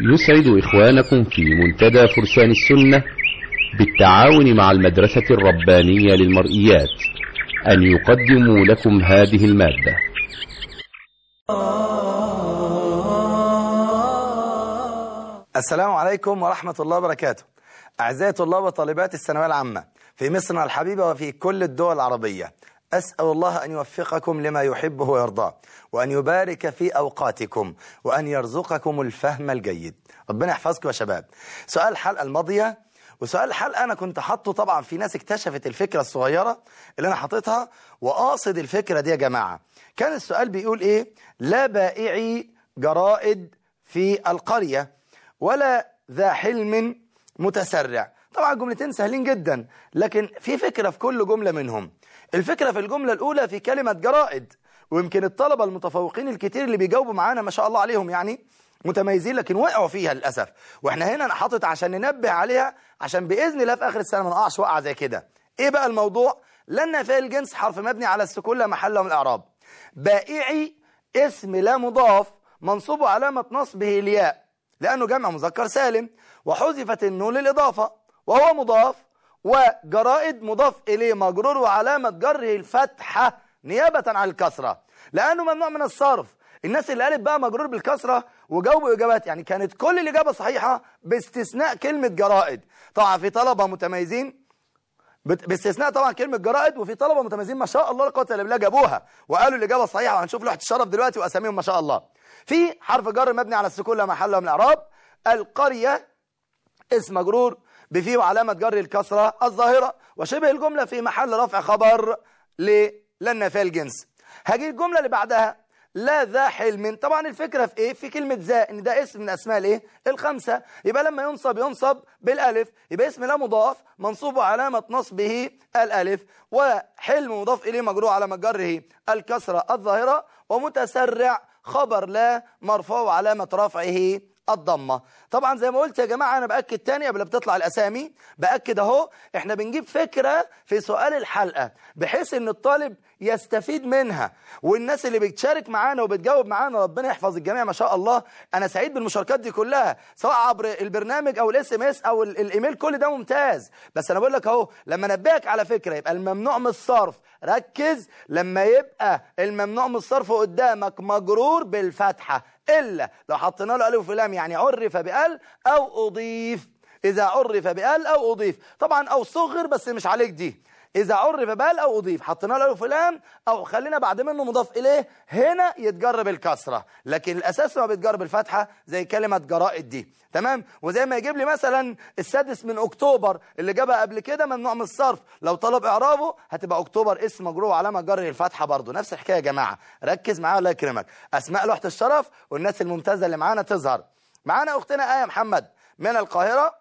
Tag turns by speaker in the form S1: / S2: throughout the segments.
S1: يسعد إخوانكم في منتدى فرسان السنة بالتعاون مع المدرسة الربانية للمرئيات أن يقدموا لكم هذه المادة
S2: السلام عليكم ورحمة الله وبركاته أعزائي طلاب وطالبات الثانوية العامة في مصرنا الحبيبة وفي كل الدول العربية أسأل الله أن يوفقكم لما يحبه ويرضاه وأن يبارك في أوقاتكم وأن يرزقكم الفهم الجيد ربنا يحفظكم يا شباب سؤال الحلقة الماضية وسؤال الحلقة أنا كنت حاطه طبعا في ناس اكتشفت الفكرة الصغيرة اللي أنا حاططها وقاصد الفكرة دي يا جماعة كان السؤال بيقول إيه لا بائعي جرائد في القرية ولا ذا حلم متسرع طبعا جملتين سهلين جدا لكن في فكرة في كل جملة منهم الفكرة في الجملة الأولى في كلمة جرائد ويمكن الطلبة المتفوقين الكتير اللي بيجاوبوا معانا ما شاء الله عليهم يعني متميزين لكن وقعوا فيها للأسف واحنا هنا انا حاطط عشان ننبه عليها عشان بإذن الله في آخر السنة ما نقعش وقعة زي كده ايه بقى الموضوع لن في الجنس حرف مبني على السكون لا محل له من الإعراب بائعي اسم لا مضاف منصوب علامة نصبه الياء لأنه جمع مذكر سالم وحذفت النون للإضافة وهو مضاف وجرائد مضاف إليه مجرور وعلامة جره الفتحة نيابة عن الكسرة لأنه ممنوع من الصرف الناس اللي قالت بقى مجرور بالكسرة وجاوبوا إجابات يعني كانت كل الإجابة صحيحة باستثناء كلمة جرائد طبعا في طلبة متميزين باستثناء طبعا كلمة جرائد وفي طلبة متميزين ما شاء الله لا قوه الا بالله جابوها وقالوا الإجابة الصحيحة وهنشوف لوحة الشرف دلوقتي وأساميهم ما شاء الله في حرف جر مبني على السكون لا محل من الإعراب القرية اسم مجرور بفيه وعلامة جر الكسرة الظاهرة وشبه الجملة في محل رفع خبر لن في الجنس هاجي الجملة اللي بعدها لا ذا حلم طبعا الفكرة في ايه في كلمة ذا ان ده اسم من اسماء الايه الخمسة يبقى لما ينصب ينصب بالالف يبقى اسم لا مضاف منصوب علامة نصبه الالف وحلم مضاف اليه مجرور على مجره الكسرة الظاهرة ومتسرع خبر لا مرفوع علامة رفعه الضمة طبعا زي ما قلت يا جماعة أنا بأكد تاني قبل بتطلع الأسامي بأكد أهو إحنا بنجيب فكرة في سؤال الحلقة بحيث إن الطالب يستفيد منها والناس اللي بتشارك معانا وبتجاوب معانا ربنا يحفظ الجميع ما شاء الله أنا سعيد بالمشاركات دي كلها سواء عبر البرنامج أو الاس ام اس أو الإيميل كل ده ممتاز بس أنا بقول لك أهو لما نبهك على فكرة يبقى الممنوع من الصرف ركز لما يبقى الممنوع من الصرف قدامك مجرور بالفتحة إلا لو حطينا له ألف ولام يعني عرف بأل أو أضيف إذا عرف بأل أو أضيف طبعا أو صغر بس مش عليك دي إذا عرف بال أو أضيف حطينا له ألف ولام أو خلينا بعد منه مضاف إليه هنا يتجر بالكسرة لكن الأساس ما بيتجر بالفتحة زي كلمة جرائد دي تمام وزي ما يجيب لي مثلا السادس من أكتوبر اللي جابها قبل كده ممنوع من الصرف لو طلب إعرابه هتبقى أكتوبر اسم مجرور علامة جر الفتحة برضه نفس الحكاية يا جماعة ركز معايا الله يكرمك أسماء لوحة الشرف والناس الممتازة اللي معانا تظهر معانا أختنا آية محمد من القاهرة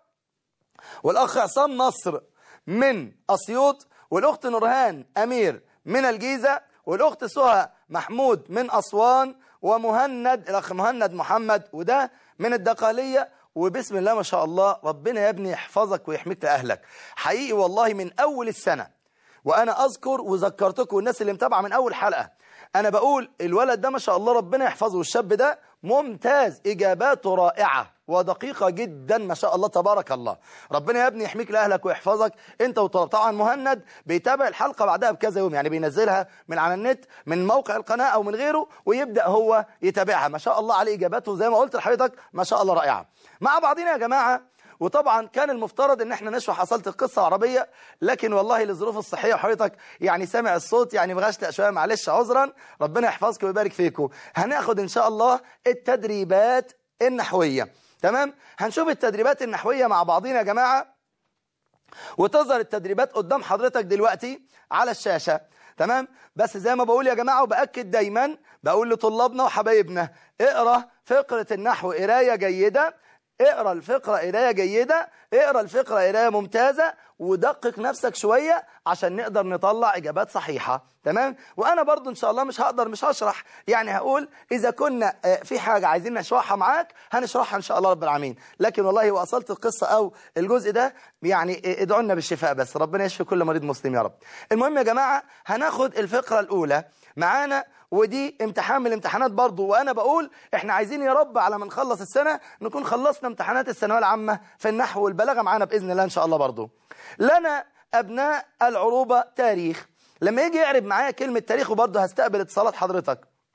S2: والأخ عصام نصر من أسيوط والأخت نورهان أمير من الجيزة والأخت سهى محمود من أسوان ومهند الأخ مهند محمد وده من الدقالية وبسم الله ما شاء الله ربنا يا ابني يحفظك ويحميك لأهلك حقيقي والله من أول السنة وأنا أذكر وذكرتكم الناس اللي متابعة من أول حلقة أنا بقول الولد ده ما شاء الله ربنا يحفظه والشاب ده ممتاز إجاباته رائعة ودقيقة جدا ما شاء الله تبارك الله ربنا يا ابني يحميك لأهلك ويحفظك انت وطلب طبعا مهند بيتابع الحلقة بعدها بكذا يوم يعني بينزلها من على النت من موقع القناة أو من غيره ويبدأ هو يتابعها ما شاء الله عليه إجاباته زي ما قلت لحضرتك ما شاء الله رائعة مع بعضنا يا جماعة وطبعا كان المفترض ان احنا نشرح حصلت القصة عربية لكن والله للظروف الصحية وحضرتك يعني سامع الصوت يعني مغشتق شوية معلش عذرا ربنا يحفظكم ويبارك فيكم هناخد ان شاء الله التدريبات النحوية تمام هنشوف التدريبات النحوية مع بعضنا يا جماعة وتظهر التدريبات قدام حضرتك دلوقتي على الشاشة تمام بس زي ما بقول يا جماعة وبأكد دايما بقول لطلابنا وحبايبنا اقرأ فقرة النحو قراية جيدة اقرأ الفقرة قراية جيدة اقرأ الفقرة قراية ممتازة ودقق نفسك شوية عشان نقدر نطلع إجابات صحيحة تمام وأنا برضو إن شاء الله مش هقدر مش هشرح يعني هقول إذا كنا في حاجة عايزين نشرحها معاك هنشرحها إن شاء الله رب العالمين لكن والله وصلت القصة أو الجزء ده يعني ادعوا لنا بالشفاء بس ربنا يشفي كل مريض مسلم يا رب المهم يا جماعة هناخد الفقرة الأولى معانا ودي امتحان من الامتحانات برضو وانا بقول احنا عايزين يا رب على ما نخلص السنة نكون خلصنا امتحانات الثانويه العامة في النحو والبلاغة معانا بإذن الله ان شاء الله برضو لنا ابناء العروبة تاريخ لما يجي يعرب معايا كلمة تاريخ وبرضه هستقبل اتصالات حضرتك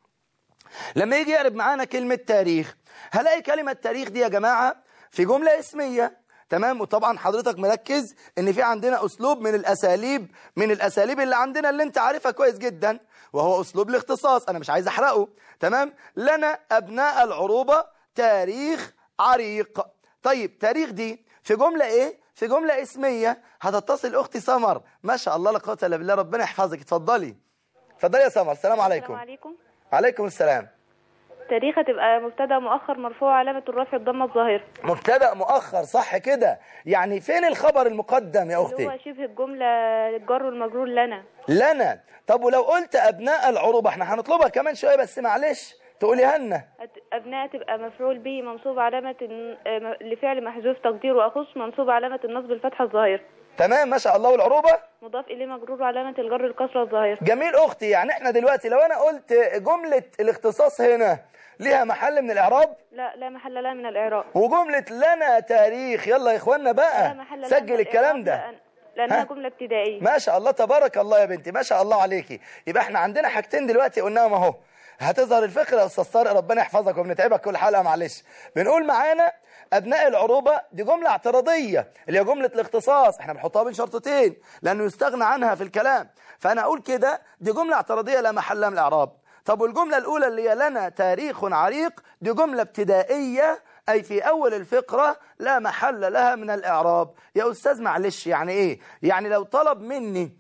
S2: لما يجي يعرب معانا كلمة تاريخ هلاقي كلمة تاريخ دي يا جماعة في جملة اسمية تمام وطبعا حضرتك مركز ان في عندنا اسلوب من الاساليب من الاساليب اللي عندنا اللي انت عارفها كويس جدا وهو اسلوب الاختصاص انا مش عايز احرقه تمام لنا ابناء العروبة تاريخ عريق طيب تاريخ دي في جملة ايه في جملة اسمية هتتصل اختي سمر ما شاء الله لا قوه الا بالله ربنا يحفظك اتفضلي اتفضلي يا سمر السلام عليكم
S3: السلام عليكم
S2: عليكم السلام
S3: تاريخ هتبقى مبتدا مؤخر مرفوع علامة الرفع الضمة الظاهرة
S2: مبتدا مؤخر صح كده يعني فين الخبر المقدم يا
S3: اللي
S2: اختي
S3: هو شبه الجملة الجر والمجرور لنا
S2: لنا طب ولو قلت ابناء العروبه احنا هنطلبها كمان شويه بس معلش تقوليها لنا
S3: هت- أبناء تبقى مفعول به منصوب علامة الن- آه، م- لفعل محذوف تقديره أخص منصوب علامة النصب الفتحة الظاهرة
S2: تمام ما شاء الله والعروبه
S3: مضاف إليه مجرور علامة الجر الكسرة الظاهرة
S2: جميل اختي يعني احنا دلوقتي لو انا قلت جمله الاختصاص هنا ليها محل من الاعراب
S3: لا لا محل لها من الإعراب
S2: وجمله لنا تاريخ يلا يا اخوانا
S3: لا
S2: بقى
S3: محل لها من
S2: سجل الكلام
S3: الإعراب
S2: ده
S3: لأن- لأنها
S2: ها؟
S3: جملة ابتدائية
S2: ما شاء الله تبارك الله يا بنتي ما شاء الله عليكي يبقى احنا عندنا حاجتين دلوقتي قلناهم اهو هتظهر الفكره يا استاذ طارق ربنا يحفظك وبنتعبك كل حلقه معلش بنقول معانا ابناء العروبه دي جمله اعتراضيه اللي هي جمله الاختصاص احنا بنحطها بين شرطتين لانه يستغنى عنها في الكلام فانا اقول كده دي جمله اعتراضيه لا محل لها من الاعراب طب والجمله الاولى اللي هي لنا تاريخ عريق دي جمله ابتدائيه أي في أول الفقرة لا محل لها من الإعراب يا أستاذ معلش يعني إيه يعني لو طلب مني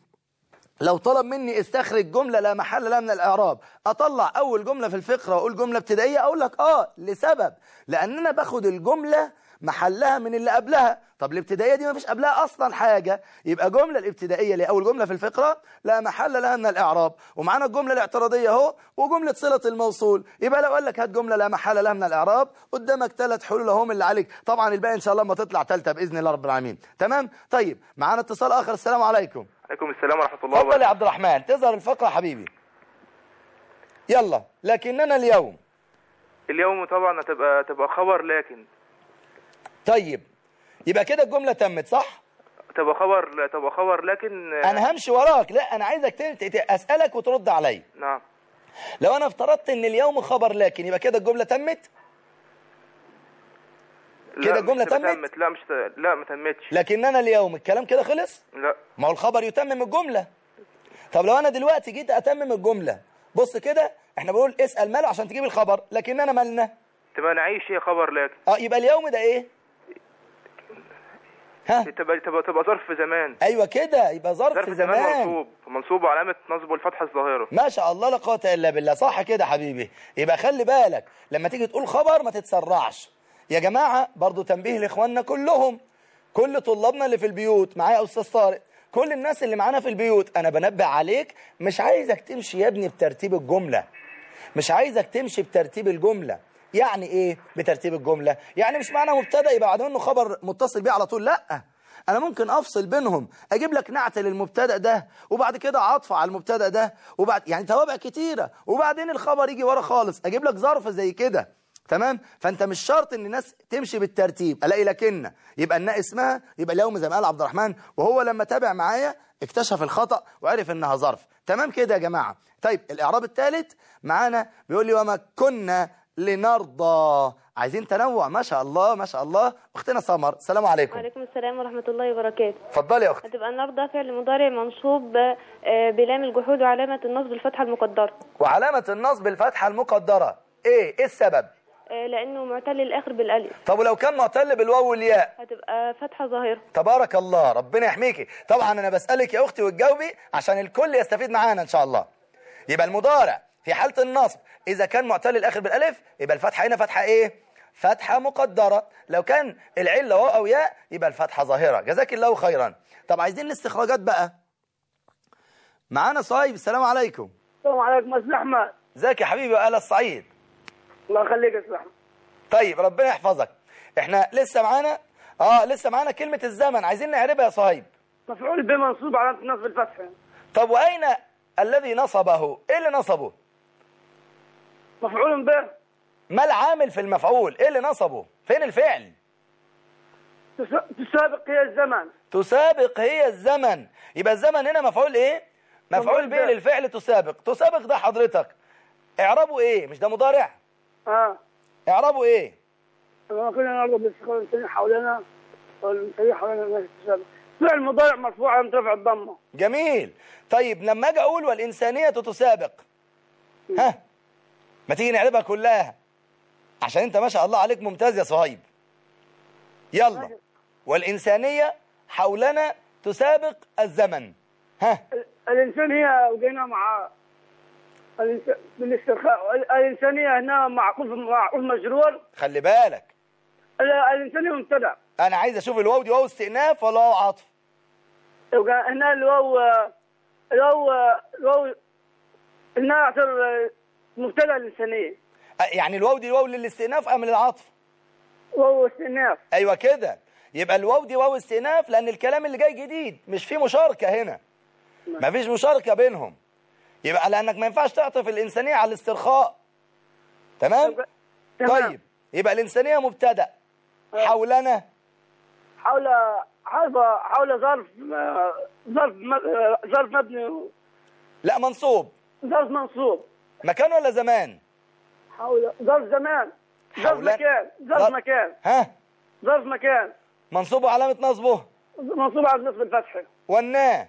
S2: لو طلب مني استخرج جملة لا محل لها من الإعراب أطلع أول جملة في الفقرة وأقول جملة ابتدائية أقول لك آه لسبب لأن أنا باخد الجملة محلها من اللي قبلها طب الابتدائية دي ما فيش قبلها أصلا حاجة يبقى جملة الابتدائية اللي أول جملة في الفقرة لا محل لها من الإعراب ومعانا الجملة الاعتراضية أهو وجملة صلة الموصول يبقى لو قال لك هات جملة لا محل لها من الإعراب قدامك ثلاث حلول اهم اللي عليك طبعا الباقي إن شاء الله ما تطلع ثالثة بإذن الله رب العالمين تمام طيب معانا اتصال آخر السلام عليكم
S4: عليكم السلام ورحمة الله
S2: اتفضل يا
S4: وبركاته
S2: عبد الرحمن تظهر الفقرة حبيبي يلا لكننا اليوم
S4: اليوم طبعا هتبقى تبقى خبر لكن
S2: طيب يبقى كده الجملة تمت صح
S4: تبقى خبر تبقى خبر لكن
S2: انا همشي وراك لا انا عايزك ت- ت- اسالك وترد عليا
S4: نعم
S2: لو انا افترضت ان اليوم خبر لكن يبقى كده الجملة تمت
S4: لا،
S2: كده
S4: مش
S2: الجملة
S4: تبقى
S2: تمت؟
S4: لا مش ت- لا ما تمتش
S2: لكننا اليوم الكلام كده خلص
S4: لا
S2: ما هو الخبر يتمم الجملة طب لو انا دلوقتي جيت اتمم الجملة بص كده احنا بنقول اسال ماله عشان تجيب الخبر لكننا مالنا
S4: تبقى نعيش هي خبر لكن
S2: اه يبقى اليوم ده ايه ها
S4: تبقى تبقى تبقى ظرف زمان
S2: ايوه كده يبقى ظرف,
S4: ظرف زمان
S2: زمان
S4: منصوب منصوب علامة نصب الفتحة الظاهرة
S2: ما شاء الله لا قوه الا بالله صح كده حبيبي يبقى خلي بالك لما تيجي تقول خبر ما تتسرعش يا جماعه برضو تنبيه لاخواننا كلهم كل طلابنا اللي في البيوت معايا يا استاذ طارق كل الناس اللي معانا في البيوت انا بنبه عليك مش عايزك تمشي يا ابني بترتيب الجمله مش عايزك تمشي بترتيب الجمله يعني ايه بترتيب الجمله يعني مش معنى مبتدا يبقى بعد منه خبر متصل بيه على طول لا انا ممكن افصل بينهم اجيب لك نعت للمبتدا ده وبعد كده عطف على المبتدا ده وبعد يعني توابع كتيره وبعدين الخبر يجي ورا خالص اجيب لك ظرف زي كده تمام فانت مش شرط ان الناس تمشي بالترتيب الاقي لكن يبقى الناء اسمها يبقى اليوم زي ما قال عبد الرحمن وهو لما تابع معايا اكتشف الخطا وعرف انها ظرف تمام كده يا جماعه طيب الاعراب الثالث معانا بيقول لي وما كنا لنرضى عايزين تنوع ما شاء الله ما شاء الله اختنا سمر السلام عليكم
S3: وعليكم السلام ورحمة الله وبركاته
S2: اتفضلي يا اختي
S3: هتبقى النهارده فعل مضارع منصوب آه، بلام الجحود وعلامة النصب الفتحة المقدرة
S2: وعلامه النصب الفتحه المقدره ايه ايه السبب
S3: آه، لأنه معتل الآخر بالألف
S2: طب ولو كان معتل بالواو والياء
S3: هتبقى فتحة ظاهرة
S2: تبارك الله ربنا يحميكي طبعا انا بسألك يا اختي وتجاوبي عشان الكل يستفيد معانا ان شاء الله يبقى المضارع في حالة النصب اذا كان معتل الاخر بالالف يبقى الفتحة هنا فتحة ايه فتحة مقدرة لو كان العلة واو او ياء يبقى الفتحة ظاهرة جزاك الله خيرا طب عايزين الاستخراجات بقى معانا صايب السلام عليكم
S5: السلام عليكم استاذ احمد
S2: ازيك يا حبيبي وآل الصعيد
S5: الله يخليك يا استاذ احمد
S2: طيب ربنا يحفظك احنا لسه معانا اه لسه معانا كلمة الزمن عايزين نعربها يا صهيب
S5: مفعول به منصوب علامة النصب الفتحة
S2: طب واين الذي نصبه ايه اللي نصبه
S5: مفعول به
S2: ما العامل في المفعول ايه اللي نصبه فين الفعل
S5: تس- تسابق هي الزمن
S2: تسابق هي الزمن يبقى الزمن هنا مفعول ايه مفعول
S5: مفعول
S2: به
S5: به.
S2: للفعل تسابق تسابق ده حضرتك اعرابه ايه مش ده مضارع
S5: اه
S2: اعرابه ايه
S5: لما كنا نرضى بالاستقرار الانساني حولنا والانسانية حولنا الناس تسابق فعل مضارع مرفوع عن رفع الضمه
S2: جميل طيب لما اجي اقول والانسانيه تسابق ها ما تيجي نعربها كلها عشان انت ما شاء الله عليك ممتاز يا صهيب يلا والانسانيه حولنا تسابق الزمن ها
S5: ال- الانسانيه وجينا مع الإنس- بالاسترخاء ال- الانسانيه هنا معقوف معقوف مجرور
S2: خلي بالك
S5: ال- الانسانيه مبتدا
S2: انا عايز اشوف الواو دي واو استئناف ولا واو عطف
S5: وجا- هنا الواو الواو الواو هنا يعتبر مبتدا الانسانيه
S2: أ- يعني الواو دي واو للاستئناف ام للعطف
S5: واو استئناف
S2: ايوه كده يبقى الواو دي واو استئناف لان الكلام اللي جاي جديد مش فيه مشاركه هنا مفيش مشاركه بينهم يبقى لانك ما ينفعش تعطف الانسانيه على الاسترخاء تمام
S5: تمام.
S2: طيب يبقى الانسانيه مبتدا حولنا
S5: حول حول حول ظرف ظرف م- ظرف مبني
S2: لا منصوب
S5: ظرف منصوب
S2: مكان ولا زمان
S5: حول ظرف زمان ظرف
S2: حول-
S5: مكان ظرف
S2: ظرف-
S5: مكان
S2: ها
S5: ظرف مكان
S2: منصوب وعلامه نصبه
S5: منصوب على نصف الفتح
S2: والنا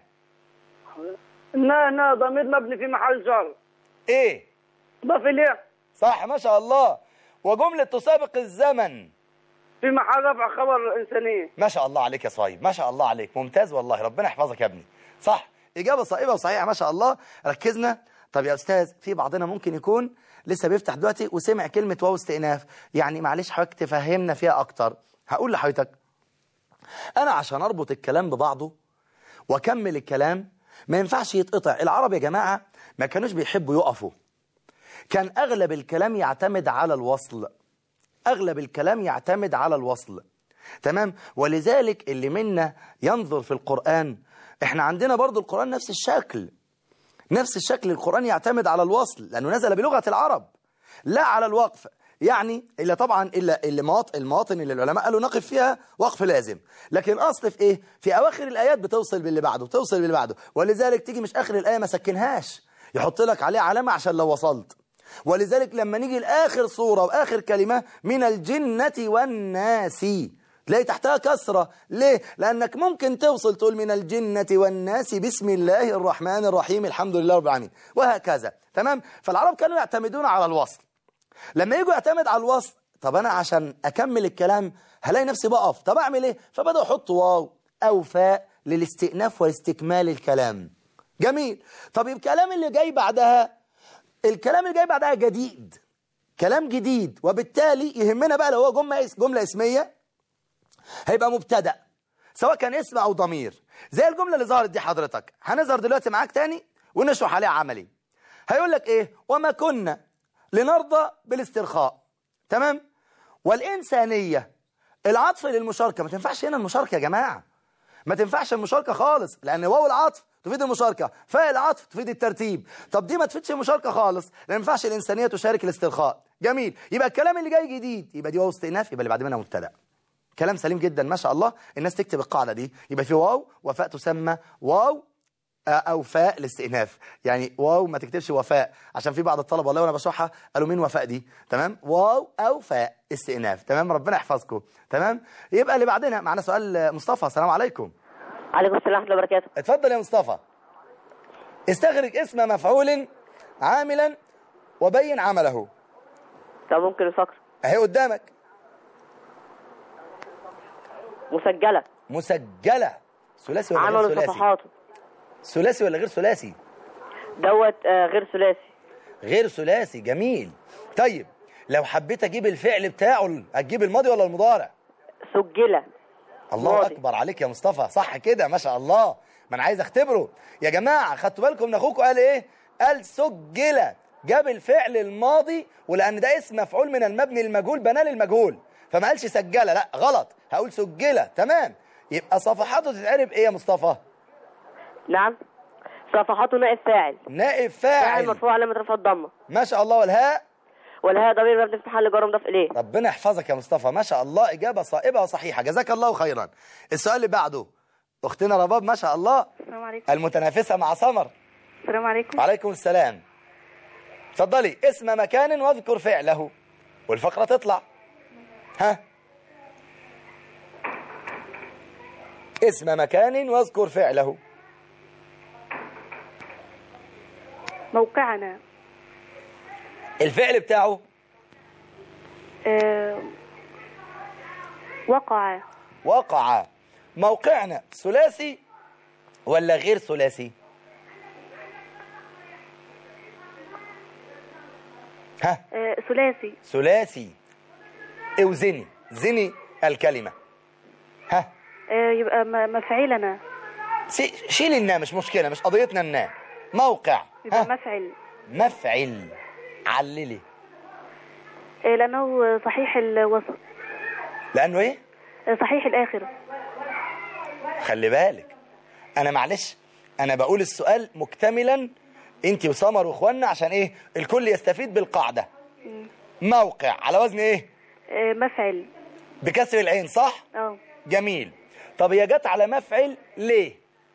S5: هنا هنا ضمير مبني في محل جر
S2: ايه
S5: ضاف اليه
S2: صح ما شاء الله وجمله تسابق الزمن
S5: في محل رفع خبر انسانيه
S2: ما شاء الله عليك يا صهيب ما شاء الله عليك ممتاز والله ربنا يحفظك يا ابني صح إجابة صائبة وصحيحة ما شاء الله ركزنا طب يا أستاذ في بعضنا ممكن يكون لسه بيفتح دلوقتي وسمع كلمة واو استئناف يعني معلش حضرتك تفهمنا فيها أكتر هقول لحضرتك أنا عشان أربط الكلام ببعضه وأكمل الكلام ما ينفعش يتقطع العرب يا جماعة ما كانوش بيحبوا يقفوا كان أغلب الكلام يعتمد على الوصل أغلب الكلام يعتمد على الوصل تمام ولذلك اللي منا ينظر في القرآن احنا عندنا برضو القرآن نفس الشكل نفس الشكل القرآن يعتمد على الوصل لأنه نزل بلغة العرب لا على الوقف يعني إلا طبعا إلا اللي مواطن المواطن اللي العلماء قالوا نقف فيها وقف لازم لكن أصل في إيه في أواخر الآيات بتوصل باللي بعده بتوصل باللي بعده ولذلك تيجي مش آخر الآية ما سكنهاش يحط لك عليه علامة عشان لو وصلت ولذلك لما نيجي لآخر صورة وآخر كلمة من الجنة والناس تلاقي تحتها كسرة ليه؟ لأنك ممكن توصل تقول من الجنة والناس بسم الله الرحمن الرحيم الحمد لله رب العالمين وهكذا تمام؟ فالعرب كانوا يعتمدون على الوصل لما يجوا يعتمد على الوصل طب أنا عشان أكمل الكلام هلاقي نفسي بقف طب أعمل إيه؟ فبدأوا يحطوا واو أو فاء للاستئناف واستكمال الكلام جميل طب الكلام اللي جاي بعدها الكلام اللي جاي بعدها جديد كلام جديد وبالتالي يهمنا بقى لو هو جملة جملة اسمية هيبقى مبتدأ سواء كان اسم أو ضمير زي الجملة اللي ظهرت دي حضرتك هنظهر دلوقتي معاك تاني ونشرح عليها عملي هيقول لك ايه وما كنا لنرضى بالاسترخاء تمام والإنسانية العطف للمشاركة ما تنفعش هنا المشاركة يا جماعة ما تنفعش المشاركة خالص لأن واو العطف تفيد المشاركة فاء العطف تفيد الترتيب طب دي ما تفيدش المشاركة خالص لأن ما ينفعش الإنسانية تشارك الاسترخاء جميل يبقى الكلام اللي جاي جديد يبقى دي واو استئناف يبقى اللي بعد منها مبتدأ كلام سليم جدا ما شاء الله الناس تكتب القاعدة دي يبقى في واو وفاء تسمى واو آه، أو فاء الاستئناف يعني واو ما تكتبش وفاء عشان في بعض الطلبة والله وانا بشرحها قالوا مين وفاء دي تمام واو أو فاء استئناف تمام ربنا يحفظكم تمام يبقى اللي بعدنا معنا سؤال آه، مصطفى السلام عليكم
S6: عليكم السلام ورحمة الله وبركاته
S2: اتفضل يا مصطفى استخرج اسم مفعول عاملا وبين عمله
S6: طب ممكن الفقر
S2: اهي قدامك
S6: مسجلة
S2: مسجلة ثلاثي ولا غير
S6: عملوا
S2: ثلاثي
S6: صفحاته
S2: ثلاثي ولا غير ثلاثي
S6: دوت آه، غير ثلاثي
S2: غير ثلاثي جميل طيب لو حبيت اجيب الفعل بتاعه هتجيب الماضي ولا المضارع
S6: سجلة
S2: الله
S6: ماضي.
S2: اكبر عليك يا مصطفى صح كده ما شاء الله ما انا عايز اختبره يا جماعه خدتوا بالكم ان اخوكم قال ايه قال سجل جاب الفعل الماضي ولان ده اسم مفعول من المبني المجهول بناه للمجهول فما قالش سجله لا غلط هقول سجله تمام يبقى صفحاته تتعرب ايه يا مصطفى
S6: نعم صفحاته نائب فاعل
S2: نائب
S6: فاعل
S2: فاعل
S6: مرفوع علامة رفع الضمة
S2: ما شاء الله والهاء
S6: والهاء ضمير مبني في محل جر مضاف إليه
S2: ربنا يحفظك يا مصطفى ما شاء الله إجابة صائبة وصحيحة جزاك الله خيرا السؤال اللي بعده أختنا رباب ما شاء الله
S3: السلام عليكم
S2: المتنافسة مع سمر
S3: السلام عليكم
S2: وعليكم السلام اتفضلي اسم مكان واذكر فعله والفقرة تطلع ها اسم مكان واذكر فعله
S3: موقعنا
S2: الفعل بتاعه
S3: آه، وقع
S2: وقع موقعنا ثلاثي ولا غير ثلاثي ها
S3: آه، ثلاثي
S2: ثلاثي اوزني زني الكلمة ها
S3: آه، يبقى م- مفعلنا
S2: سي- شيل النا مش مشكلة مش قضيتنا النا موقع
S3: يبقى
S2: ها
S3: مفعل
S2: مفعل عللي
S3: آه، لأنه صحيح الوسط
S2: لأنه ايه
S3: آه، صحيح الآخر
S2: خلي بالك انا معلش انا بقول السؤال مكتملا انت وسمر واخواننا عشان ايه الكل يستفيد بالقاعدة موقع على وزن ايه
S3: آه، مفعل
S2: بكسر العين صح
S3: اه
S2: جميل طب هي جت على مفعل ليه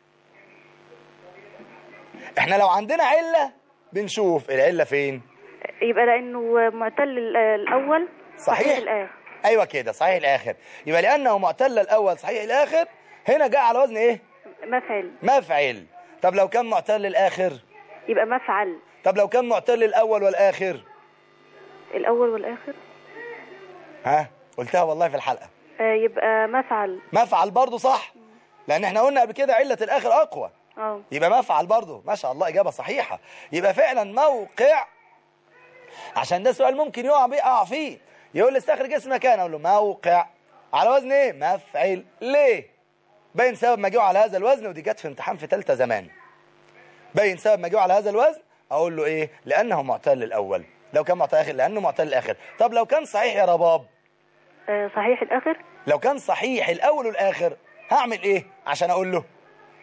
S2: احنا لو عندنا علة بنشوف العلة فين
S3: يبقى لأنه معتل ال- الأول
S2: صحيح
S3: الآخر
S2: ايوه كده صحيح الاخر يبقى لانه معتل الاول صحيح الاخر هنا جاء على وزن ايه
S3: مفعل
S2: مفعل طب لو كان معتل الاخر
S3: يبقى مفعل
S2: طب لو كان معتل الاول والاخر
S3: الأول والآخر
S2: ها قلتها والله في الحلقة
S3: آه، يبقى مفعل
S2: مفعل برضو صح لان احنا قلنا قبل كده علة الاخر اقوى
S3: اه
S2: يبقى مفعل برضه ما شاء الله إجابة صحيحة يبقى فعلا موقع عشان ده سؤال ممكن يقع بيه أقع فيه يقول لي استخرج اسم مكان أقول له موقع على وزن إيه مفعل ليه باين سبب ما جه على هذا الوزن ودي جت في امتحان في ثالثه زمان باين سبب ما جه على هذا الوزن أقول له إيه لأنه معتل الأول لو كان معتل الآخر لأنه معتل الآخر طب لو كان صحيح يا رباب
S3: آه، صحيح الآخر
S2: لو كان صحيح الأول والآخر هعمل إيه عشان أقول له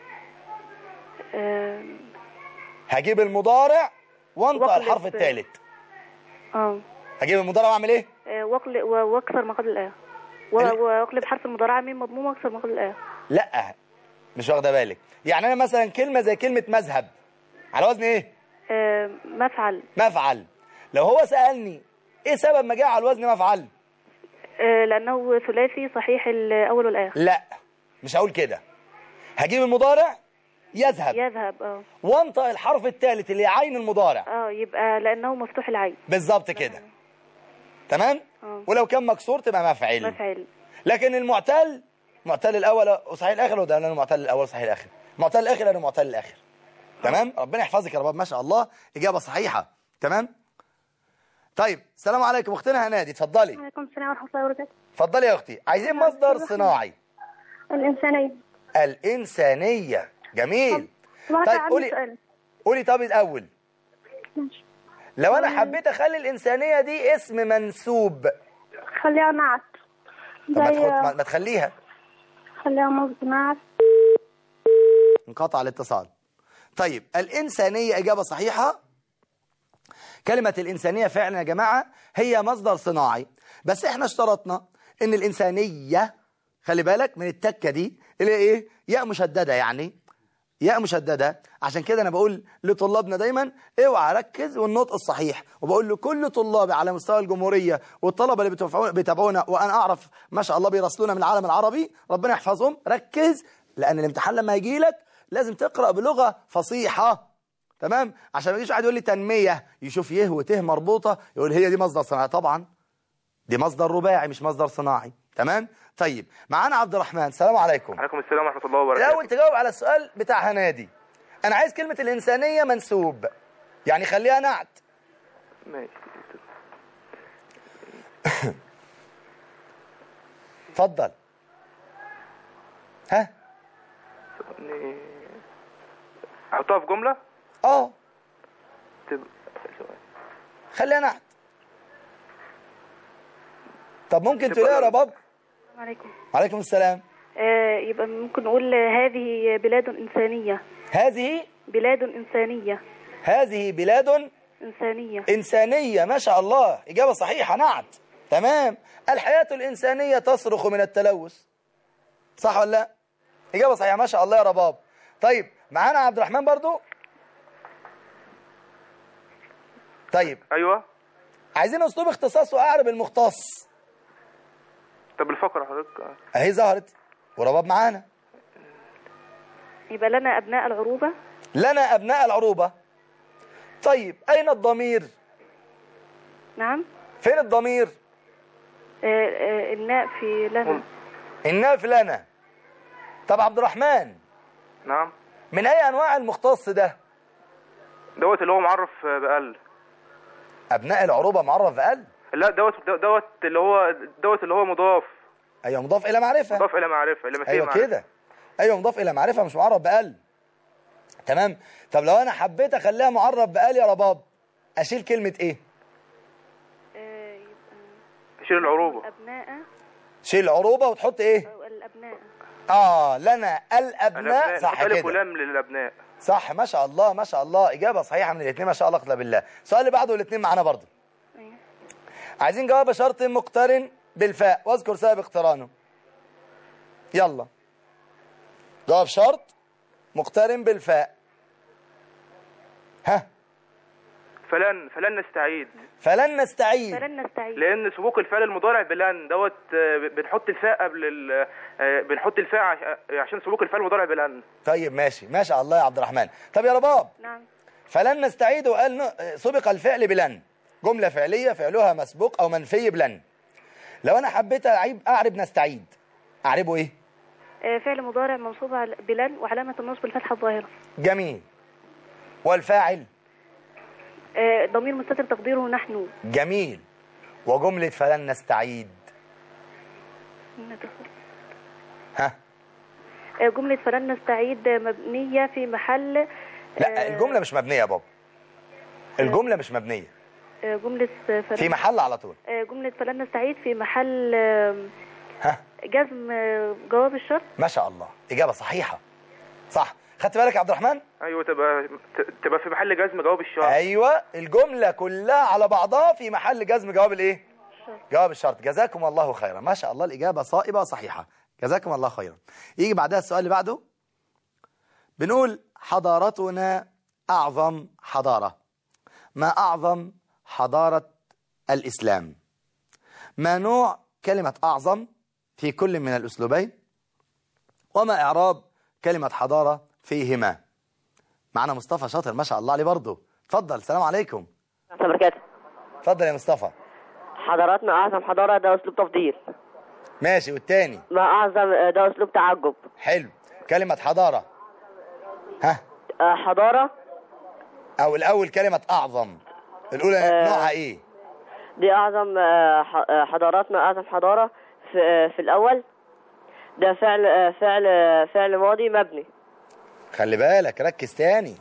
S3: آه،
S2: هجيب المضارع وانطق
S3: واقلب-
S2: الحرف الثالث
S3: اه
S2: هجيب المضارع واعمل ايه
S3: آه، واقل- و- واكسر ما قبل الآخر و-
S2: ال-
S3: واقلب حرف المضارعة ميم مضموم واكسر ما قبل الآخر
S2: لا مش واخده بالك يعني انا مثلا كلمه زي كلمه مذهب على وزن ايه
S3: آه، مفعل
S2: مفعل لو هو سالني ايه سبب ما جاء على الوزن مفعل
S3: آه، لأنه ثلاثي صحيح الأول والآخر
S2: لا مش هقول كده هجيب المضارع يذهب
S3: يذهب اه
S2: وانطق الحرف الثالث اللي عين المضارع
S3: اه يبقى لأنه مفتوح العين
S2: بالظبط كده تمام
S3: اه
S2: ولو كان مكسور تبقى مفعل
S3: مفعل
S2: لكن المعتل معتل الاول وصحيح الاخر وده لانه معتل الاول صحيح الاخر معتل الاخر لانه معتل الاخر تمام ربنا يحفظك يا رباب ما شاء الله اجابه صحيحه تمام طيب السلام عليكم اختنا هنادي اتفضلي
S7: وعليكم السلام ورحمة الله وبركاته
S2: اتفضلي يا اختي عايزين مصدر صناعي
S7: الإنسانية
S2: الانسانيه جميل
S7: طبعا
S2: طيب
S7: عندي
S2: قولي
S7: سؤال
S2: قولي طب الاول
S7: ماشي.
S2: لو انا حبيت اخلي الانسانيه دي اسم منسوب
S7: خليها نعت
S2: طب ما,
S7: زي
S2: تخد... ما ما تخليها
S7: خليها مصد نعت
S2: انقطع الاتصال طيب الإنسانية إجابة صحيحة كلمة الإنسانية فعلا يا جماعة هي مصدر صناعي بس احنا اشترطنا ان الإنسانية خلي بالك من التكة دي اللي هي ايه ياء مشددة يعني ياء مشددة عشان كده انا بقول لطلابنا دايما اوعى ركز والنطق الصحيح وبقول لكل طلابي على مستوى الجمهورية والطلبة اللي بتوفعون- بيتابعونا وانا اعرف ما شاء الله بيراسلونا من العالم العربي ربنا يحفظهم ركز لان الامتحان لما يجي لك لازم تقرأ بلغة فصيحة تمام عشان ما يجيش واحد يقول لي تنمية يشوف يه وته مربوطة يقول هي دي مصدر صناعي طبعا دي مصدر رباعي مش مصدر صناعي تمام طيب معانا عبد الرحمن السلام عليكم
S4: عليكم السلام ورحمة الله وبركاته
S2: الأول تجاوب على السؤال بتاع هنادي أنا عايز كلمة الإنسانية منسوب يعني خليها نعت
S4: ماشي
S2: اتفضل ها
S4: ثواني. احطها في جملة
S2: اه
S4: تبقى ثواني.
S2: خليها نعت طب ممكن
S4: تبقى
S2: تقولها يا
S4: نعت.
S2: رباب
S3: عليكم
S2: عليكم السلام
S3: آه، يبقى ممكن نقول هذه بلاد إنسانية
S2: هذه
S3: بلاد إنسانية
S2: هذه بلاد
S3: إنسانية
S2: إنسانية ما شاء الله إجابة صحيحة نعت تمام الحياة الإنسانية تصرخ من التلوث صح ولا لا إجابة صحيحة ما شاء الله يا رباب طيب معانا عبد الرحمن برضو طيب
S4: ايوه
S2: عايزين أسلوب اختصاص وأعرب المختص
S4: طب الفقره حضرتك
S2: أهي ظهرت ورباب معانا
S3: يبقى لنا أبناء العروبة
S2: لنا أبناء العروبة طيب أين الضمير
S3: نعم
S2: فين الضمير
S3: آه، آه، الناء في لنا
S2: الناف لنا طب عبد الرحمن
S4: نعم
S2: من أي أنواع المختص ده
S4: دوت اللي هو معرف بأقل
S2: أبناء العروبة معرف بأقل
S4: لا دوت دوت اللي هو دوت اللي هو مضاف
S2: أيوة مضاف إلى معرفة
S4: مضاف الى معرفه الى مثيل
S2: أيوة
S4: معرفة.
S2: كده أيوة مضاف إلى معرفة مش معرف بأقل تمام طب لو أنا حبيت أخليها معرف بأقل يا رباب أشيل كلمة إيه
S3: آه، يبقى
S4: شيل العروبه
S3: الأبناء
S2: شيل العروبة وتحط إيه
S3: أو الأبناء
S2: آه لنا الأبناء صح
S4: الف
S2: كده
S4: ولام للابناء
S2: صح ما شاء الله ما شاء الله إجابة صحيحة من الاثنين ما شاء الله قدر بالله السؤال اللي بعده الاثنين معانا برضه
S3: أيوة.
S2: عايزين جواب شرط مقترن بالفاء واذكر سبب اقترانه يلا جواب شرط مقترن بالفاء ها
S4: فلن فلن نستعيد
S2: فلن نستعيد
S3: فلن نستعيد
S4: لان سبوق الفعل المضارع بلن دوت آه، بنحط الفاء قبل ال- آه، بنحط الفاء عش- عشان سبوق الفعل المضارع بلن
S2: طيب ماشي ما شاء الله يا عبد الرحمن طب يا رباب
S3: نعم
S2: فلن نستعيد وقال ن- سبق الفعل بلن جملة فعلية فعلها مسبوق أو منفي بلن لو أنا حبيت أعيب أعرب نستعيد أعربه إيه
S3: آه، فعل مضارع منصوب على بلن وعلامة النصب الفتحة الظاهرة
S2: جميل والفاعل
S3: آه، ضمير مستتر تقديره نحن
S2: جميل وجملة فلن نستعيد ها
S3: آه، جملة فلن نستعيد مبنية في محل
S2: لا
S3: آه،
S2: الجملة مش مبنية يا بابا الجملة مش مبنية
S3: آه، جملة فلن
S2: في محل على طول
S3: آه، جملة فلن نستعيد في محل آه،
S2: ها
S3: جزم آه، جواب الشرط
S2: ما شاء الله إجابة صحيحة صح خدت بالك يا عبد الرحمن
S4: ايوه تبقى ت- تبقى في محل جزم جواب الشرط
S2: ايوه الجمله كلها على بعضها في محل جزم جواب الايه جواب الشرط جزاكم الله خيرا ما شاء الله الاجابه صائبه صحيحه جزاكم الله خيرا يجي بعدها السؤال اللي بعده بنقول حضارتنا اعظم حضاره ما اعظم حضاره الاسلام ما نوع كلمه اعظم في كل من الاسلوبين وما اعراب كلمه حضاره فيهما معنا مصطفى شاطر ما شاء الله عليه برضه اتفضل السلام عليكم
S6: ورحمة الله وبركاته
S2: اتفضل يا مصطفى
S6: حضاراتنا أعظم حضارة ده أسلوب تفضيل
S2: ماشي والتاني
S6: ما أعظم آه، ده أسلوب تعجب
S2: حلو كلمة حضارة ها
S6: آه، حضارة
S2: او الاول كلمة اعظم الاولى
S6: آه.
S2: نوعها ايه
S6: دي أعظم آه، ح- آه، حضاراتنا أعظم حضارة في, آه، في الأول ده فعل آه، فعل آه، فعل ماضي مبني
S2: خلي بالك ركز تاني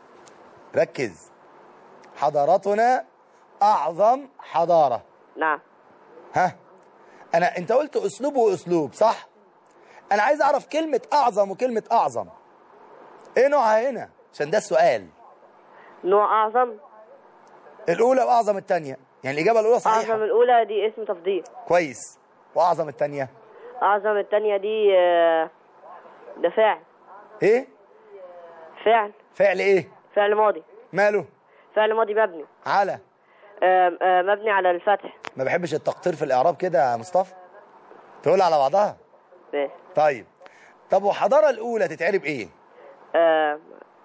S2: ركز حضارتنا اعظم حضارة
S6: نعم
S2: ها انا انت قلت اسلوب واسلوب صح انا عايز اعرف كلمة اعظم وكلمة اعظم ايه نوعها هنا عشان ده السؤال
S6: نوع أعظم
S2: الاولى واعظم التانية يعني الاجابة الاولى
S6: أعظم
S2: صحيحة
S6: الأولى دي اسم تفضيل
S2: كويس واعظم التانية
S6: أعظم التانية دي آه، ده فعل
S2: ايه
S6: فعل
S2: فعل ايه
S6: فعل ماضي
S2: ماله
S6: فعل ماضي مبني
S2: على
S6: آه، آه، مبني على الفتح
S2: ما بحبش التقطير في الاعراب كده يا مصطفى تقول على بعضها
S6: بس.
S2: طيب طب وحضاره الاولى تتعرب ايه
S6: آه،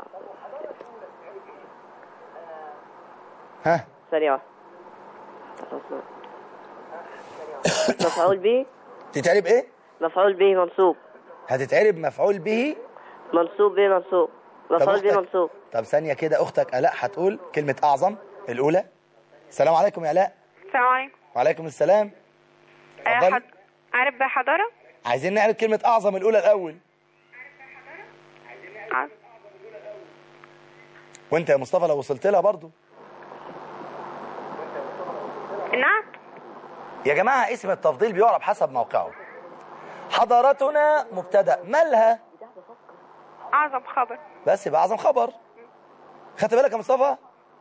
S2: ها
S6: ثانية واحدة مفعول به
S2: تتعرب ايه
S6: مفعول به منصوب
S2: هتتعرب مفعول به
S6: منصوب به منصوب
S2: طب
S6: مفعول به
S2: أختك-
S6: منصوب
S2: طب ثانيه كده اختك الاء هتقول كلمه اعظم الاولى السلام عليكم يا الاء
S8: السلام عليكم
S2: وعليكم السلام
S8: آه،
S2: اتفضلي.
S8: حض- عارف بقى حضارة؟
S2: عايزين نعرف كلمه اعظم الاولى الاول
S8: ع-
S2: وانت يا مصطفى لو وصلت لها برضو
S8: نعم
S2: يا جماعه اسم التفضيل بيعرب حسب موقعه حضارتنا مبتدا مالها
S8: أعظم خبر
S2: بس يبقى اعظم خبر خدت بالك يا مصطفى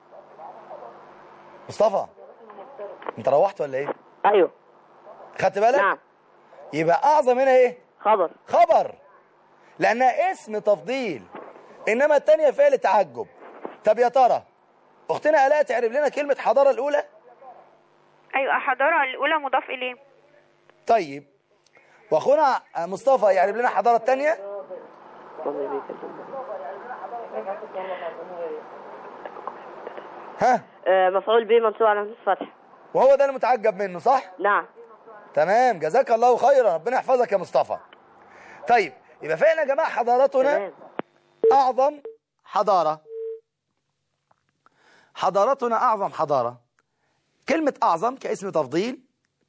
S2: مصطفى انت روحت ولا ايه
S6: ايوه
S2: خدت بالك
S6: نعم
S2: يبقى اعظم هنا ايه
S6: خبر
S2: خبر لانها اسم تفضيل انما الثانيه فعل تعجب طب يا ترى اختنا الاء تعرف لنا كلمه حضاره الاولى
S8: ايوه حضاره الاولى مضاف اليه
S2: طيب واخونا مصطفى يعرف لنا حضاره الثانيه ها
S6: آه، مفعول به منصوب على الفتح
S2: وهو ده المتعجب منه صح
S6: نعم
S2: تمام جزاك الله خيرا ربنا يحفظك يا مصطفى طيب يبقى فعلا يا جماعه حضارتنا
S6: تمام
S2: أعظم حضارة حضارتنا أعظم حضارة كلمة أعظم كاسم تفضيل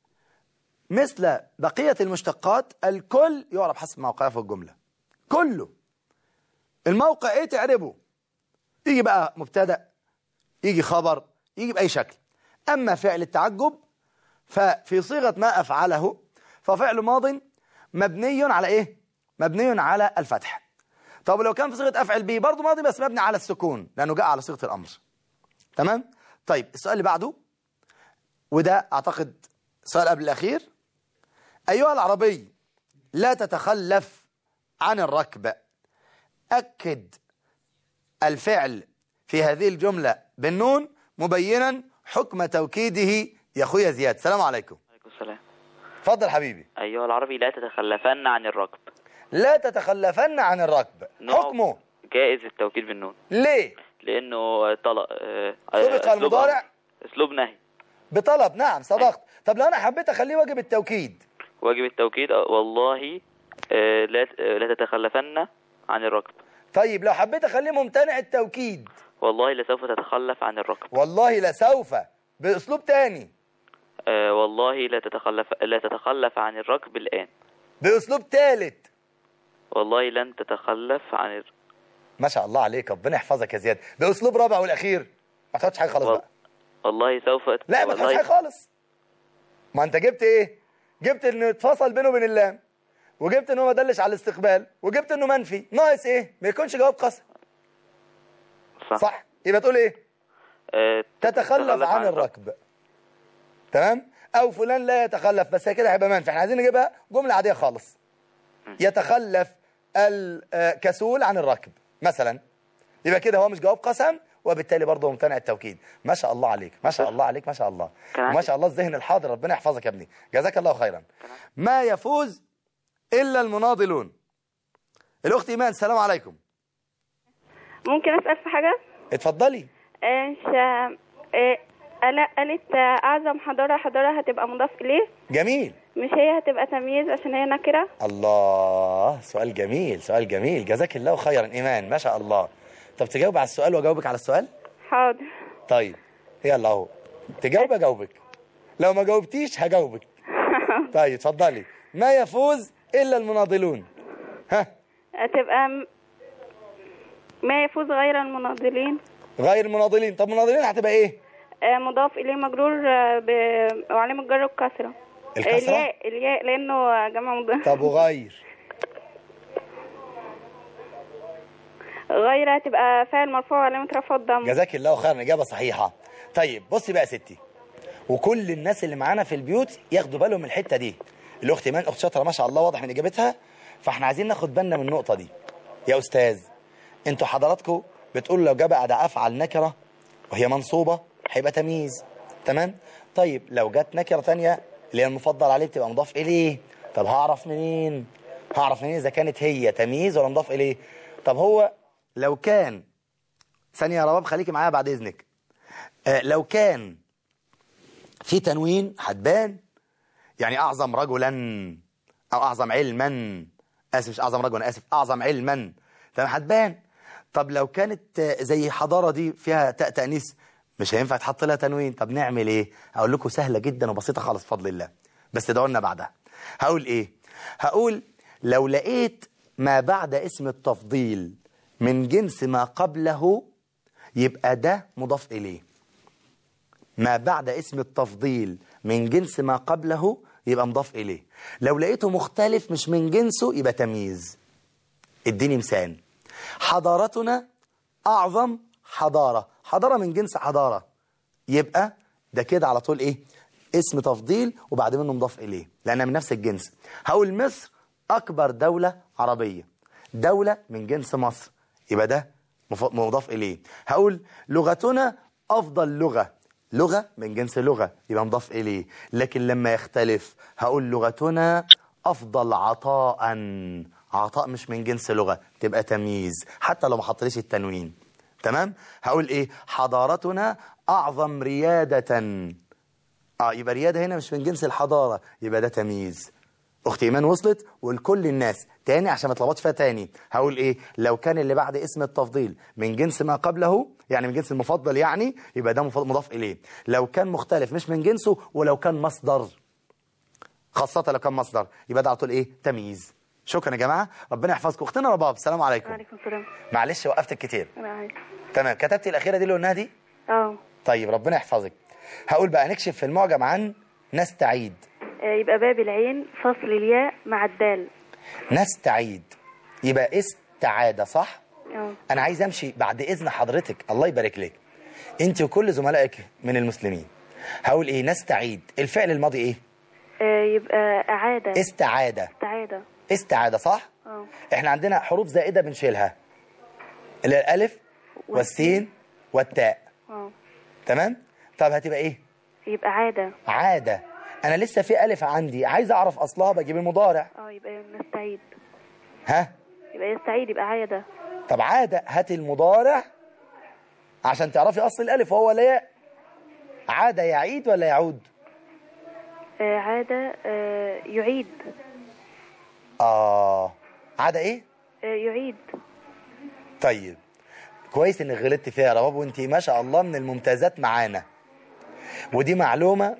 S2: مثل بقية المشتقات الكل يعرف حسب موقعه في الجملة كله الموقع ايه تعربه يجي بقى مبتدأ يجي خبر يجي بأي شكل أما فعل التعجب ففي صيغة ما أفعله ففعل ماض مبني على إيه؟ مبني على الفتح طب لو كان في صيغة أفعل به برضه ماضي بس مبني على السكون لأنه جاء على صيغة الأمر تمام؟ طيب السؤال اللي بعده وده أعتقد السؤال قبل الأخير أيها العربي لا تتخلف عن الركب أكد الفعل في هذه الجملة بالنون مبينا حكم توكيده يا أخويا زياد السلام عليكم
S9: عليكم السلام
S2: اتفضل حبيبي
S9: أيها العربي لا تتخلفن عن الركب
S2: لا تتخلفن عن الركب
S9: نوع-
S2: حكمه
S9: جائز التوكيد بالنون
S2: ليه
S9: لأنه طلب آه،
S2: سبق
S9: أسلوب
S2: المضارع
S9: أمر. أسلوب نهي
S2: بطلب نعم صدقت طب لو أنا حبيت أخليه واجب التوكيد
S9: واجب التوكيد آه، والله آه، لا آه، لا تتخلفن عن الركب
S2: طيب لو حبيت أخليه ممتنع التوكيد
S9: والله لسوف تتخلف عن الركب
S2: والله لسوف بأسلوب تاني
S9: آه، والله لا تتخلف لا تتخلف عن الركب الآن
S2: بأسلوب ثالث
S9: والله لن تتخلف عن الر...
S2: ما شاء الله عليك ربنا يحفظك يا زياد بأسلوب رابع والأخير ما تحطش حاجة خالص
S9: وال-
S2: بقى
S9: والله سوف
S2: لا ما تحطش
S9: والله
S2: حاجة خالص ما أنت جبت إيه جبت إنه اتفصل بينه وبين اللام وجبت إنه ما دلش على الاستقبال وجبت إنه منفي ناقص إيه ما يكونش جواب قسم
S9: صح,
S2: صح يبقى تقول إيه
S9: آه،
S2: تتخلف عن الركب تمام او فلان لا يتخلف بس هي كده هيبقى منفي احنا عايزين نجيبها جمله عاديه خالص يتخلف الكسول عن الركب مثلا يبقى كده هو مش جواب قسم وبالتالي برضه ممتنع التوكيد ما شاء الله عليك ما شاء الله عليك ما شاء الله
S9: كان عندي-
S2: ما شاء الله الذهن الحاضر ربنا يحفظك يا ابني جزاك الله خيرا ما يفوز الا المناضلون الاخت ايمان السلام عليكم
S3: ممكن اسال في حاجه
S2: اتفضلي
S3: ايش آه، آلاء قالت آه، اعظم حضاره حضاره هتبقى مضاف اليه
S2: جميل
S3: مش هي هتبقى تمييز عشان هي نكره
S2: الله سؤال جميل سؤال جميل جزاك الله خيرا ايمان ما شاء الله طب تجاوب على السؤال واجاوبك على السؤال
S3: حاضر
S2: طيب يلا اهو تجاوب اجاوبك لو ما جاوبتيش هجاوبك طيب اتفضلي ما يفوز الا المناضلون ها
S3: هتبقى م- ما يفوز غير المناضلين
S2: غير المناضلين طب مناضلين هتبقى ايه
S3: آه، مضاف اليه مجرور آه، ب- وعلامه جر الكسره
S2: الكسرة؟
S3: الياء الياء لانه جمع مضاف
S2: طب وغير
S3: غير هتبقى فاعل مرفوع وعلامه رفع الضم
S2: جزاك الله خيرا اجابه صحيحه طيب بصي بقى يا ستي وكل الناس اللي معانا في البيوت ياخدوا بالهم من الحته دي الاخت ايمان اخت شاطره ما شاء الله واضح من اجابتها فاحنا عايزين ناخد بالنا من النقطه دي يا استاذ انتوا حضراتكم بتقولوا لو جاء بعد افعل نكره وهي منصوبه هيبقى تمييز تمام طيب لو جت نكره تانية اللي هي المفضل عليه بتبقى مضاف اليه طب هعرف منين هعرف منين اذا كانت هي تمييز ولا مضاف اليه طب هو لو كان ثانيه يا رباب خليكي معايا بعد اذنك آه لو كان في تنوين هتبان يعني اعظم رجلا او اعظم علما اسف مش اعظم رجل انا اسف اعظم علما تمام هتبان طب لو كانت آه، زي حضاره دي فيها تاء تانيث مش هينفع تحط لها تنوين طب نعمل ايه اقول لكم سهله جدا وبسيطه خالص بفضل الله بس تدعوا لنا بعدها هقول ايه هقول لو لقيت ما بعد اسم التفضيل من جنس ما قبله يبقى ده مضاف اليه ما بعد اسم التفضيل من جنس ما قبله يبقى مضاف إليه لو لقيته مختلف مش من جنسه يبقى تمييز اديني مثال حضارتنا أعظم حضارة حضارة من جنس حضارة يبقى ده كده على طول ايه اسم تفضيل وبعد منه مضاف اليه لانها من نفس الجنس هقول مصر اكبر دولة عربية دولة من جنس مصر يبقى ده مف- مضاف اليه هقول لغتنا افضل لغة لغة من جنس لغة يبقى مضاف اليه لكن لما يختلف هقول لغتنا افضل عطاء عطاء مش من جنس لغة تبقى تمييز حتى لو ما حطليش التنوين تمام هقول ايه حضارتنا اعظم ريادة اه يبقى ريادة هنا مش من جنس الحضارة يبقى ده تمييز اختي ايمان وصلت ولكل الناس تاني عشان ما تلخبطش فيها تاني هقول ايه لو كان اللي بعد اسم التفضيل من جنس ما قبله يعني من جنس المفضل يعني يبقى ده مف- مضاف اليه لو كان مختلف مش من جنسه ولو كان مصدر خاصة لو كان مصدر يبقى ده على طول ايه تمييز شكرا يا جماعة ربنا يحفظكم اختنا رباب السلام عليكم
S3: وعليكم السلام
S2: معلش وقفتك كتير
S3: لا عادي.
S2: تمام كتبت الأخيرة دي اللي قلناها دي
S3: اه
S2: طيب ربنا يحفظك هقول بقى نكشف في المعجم عن نستعيد
S3: آه، يبقى باب العين فصل الياء مع الدال
S2: نستعيد يبقى استعادة صح
S3: اه
S2: أنا عايز أمشي بعد إذن حضرتك الله يبارك لك أنت وكل زملائك من المسلمين هقول إيه نستعيد الفعل الماضي إيه
S3: آه، يبقى أعادة
S2: استعادة
S3: استعادة
S2: استعادة صح
S3: اه
S2: إحنا عندنا حروف زائدة بنشيلها اللي هي الألف والسين والتاء
S3: اه
S2: تمام طب هتبقى إيه
S3: يبقى عادة
S2: عادة أنا لسه في ألف عندي عايز أعرف أصلها بجيب المضارع
S3: اه يبقى نستعيد
S2: ها
S3: يبقى يستعيد يبقى عادة
S2: طب عادة هات المضارع عشان تعرفي أصل الألف وهو لا ياء عادة يعيد ولا يعود
S3: آه، عادة آه، يعيد
S2: آه عادة إيه
S3: آه، يعيد
S2: طيب كويس انك غلطت فيها يا رباب وانت ما شاء الله من الممتازات معانا ودي معلومة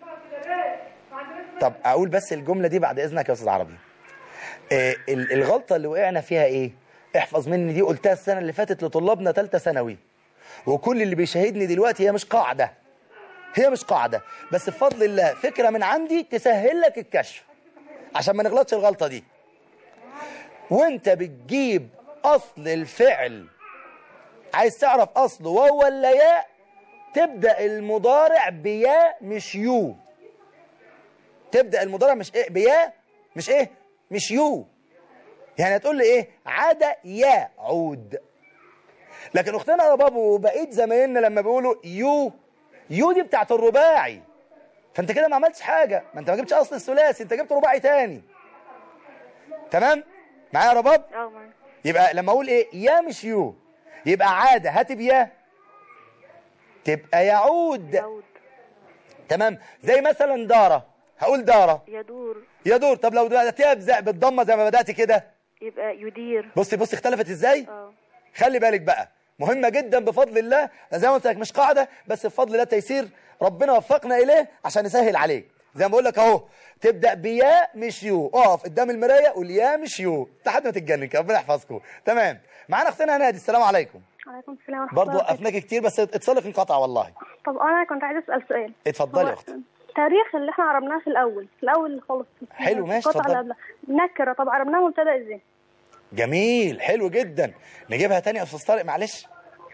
S2: طب اقول بس الجملة دي بعد اذنك يا استاذ عربي آه ال- الغلطة اللي وقعنا فيها ايه احفظ مني دي قلتها السنة اللي فاتت لطلابنا ثالثه ثانوي وكل اللي بيشاهدني دلوقتي هي مش قاعدة هي مش قاعدة بس بفضل الله فكرة من عندي تسهل لك الكشف عشان ما نغلطش الغلطة دي وانت بتجيب اصل الفعل عايز تعرف اصله وهو ولا ياء تبدا المضارع بياء مش يو تبدا المضارع مش ايه بياء مش ايه مش يو يعني هتقول لي ايه عاد يعود لكن اختنا يا بابو وبقيت زمايلنا لما بيقولوا يو يو دي بتاعت الرباعي فانت كده ما عملتش حاجه ما انت ما جبتش اصل الثلاثي انت جبت رباعي تاني تمام معايا يا رباب
S3: اه معاك.
S2: يبقى لما اقول ايه يا مش يو يبقى عاده هات بيا تبقى يعود
S3: يعود
S2: تمام زي مثلا دارة هقول دارة
S3: يدور
S2: يدور طب لو بدأتيها بز- بالضمة زي ما بدأت كده
S3: يبقى يدير
S2: بصي بصي اختلفت ازاي
S3: اه
S2: خلي بالك بقى مهمة جدا بفضل الله زي ما قلت لك مش قاعدة بس بفضل الله تيسير ربنا وفقنا إليه عشان يسهل عليك زي ما بقول لك اهو تبدأ بيا مش يو اقف قدام المراية قول يا مش يو لحد ما تتجنن كده، ربنا يحفظكم تمام معانا اختنا نادي السلام عليكم
S7: وعليكم السلام ورحمة
S2: برضه
S7: الله وبركاته.
S2: وقفناكي كتير بس اتصالك انقطع والله
S7: طب أنا كنت عايزة أسأل سؤال
S2: اتفضلي
S7: هو
S2: يا اختي
S7: التاريخ اللي احنا عربناه في الأول في الأول خالص
S2: حلو، ماشي،
S7: القطعة
S2: اتفضل.
S7: اللي قبلها نكرة طب عربناه مبتدأ ازاي؟
S2: جميل حلو جدا نجيبها تاني يا استاذ طارق معلش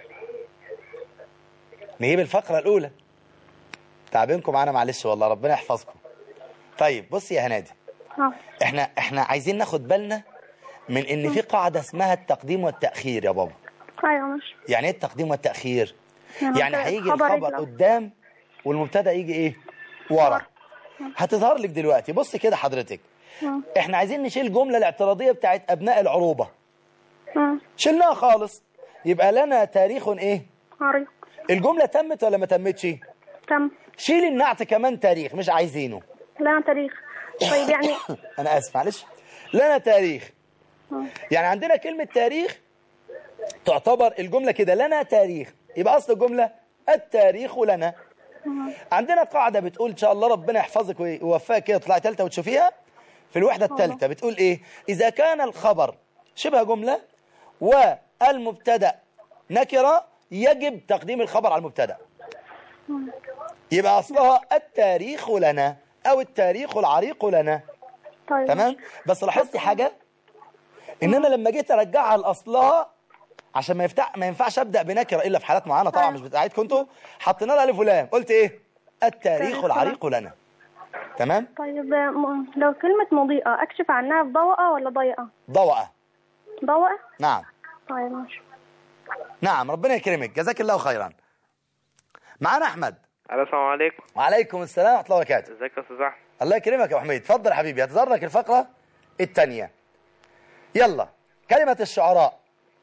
S2: نجيب الفقرة الأولى تعبينكم معانا معلش والله ربنا يحفظكم طيب بصي يا هنادي
S7: اه
S2: احنا احنا عايزين ناخد بالنا من ان في قاعدة اسمها التقديم والتأخير يا بابا
S7: ايوه ماشي
S2: يعني ايه التقديم والتأخير يعني
S7: مبتدأ-
S2: هيجي
S7: خبر
S2: الخبر
S7: يطلع.
S2: قدام والمبتدا يجي ايه ورا هتظهر لك دلوقتي بص كده حضرتك
S7: آه.
S2: احنا عايزين نشيل الجملة الاعتراضية بتاعت ابناء العروبة
S7: اه
S2: شلناها خالص يبقى لنا تاريخ ايه
S7: عريق
S2: الجملة تمت ولا ما تمتش
S7: تم
S2: شيل النعت كمان تاريخ مش عايزينه
S7: لنا تاريخ طيب يعني
S2: انا اسف معلش لنا تاريخ
S7: آه.
S2: يعني عندنا كلمة تاريخ تعتبر الجملة كده لنا تاريخ يبقى اصل الجملة التاريخ لنا عندنا قاعدة بتقول ان شاء الله ربنا يحفظك ويوفقك كده تطلعي ثالثه وتشوفيها في الوحدة الثالثة بتقول ايه اذا كان الخبر شبه جملة والمبتدا نكرة يجب تقديم الخبر على المبتدا يبقى اصلها التاريخ لنا او التاريخ العريق لنا
S7: طيب
S2: تمام بس لاحظتي حاجة ان انا لما جيت ارجعها لاصلها عشان ما يفتح ما ينفعش ابدا بنكره الا في حالات معينه طبعا مش بتاعتكم انتوا حطينا لها الف ولام قلت ايه التاريخ العريق لنا تمام
S7: طيب م- لو كلمة مضيئة أكشف عنها بضوءة ولا ضيقة؟
S2: ضوءه
S7: ضوءة؟
S2: نعم
S7: طيب ماشي
S2: نعم ربنا يكرمك جزاك الله خيرا معانا احمد
S10: السلام عليكم
S2: وعليكم السلام ورحمه الله وبركاته
S10: ازيك يا استاذ احمد
S2: الله يكرمك يا ابو حميد اتفضل يا حبيبي هتظهر لك الفقره الثانيه يلا كلمه الشعراء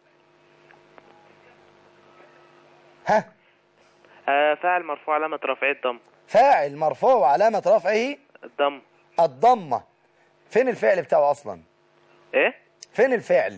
S2: ها
S10: آه فاعل مرفوع علامة رفعه الضم
S2: فاعل مرفوع وعلامه رفعه
S10: الضم
S2: الضمه فين الفعل بتاعه اصلا
S10: ايه
S2: فين الفعل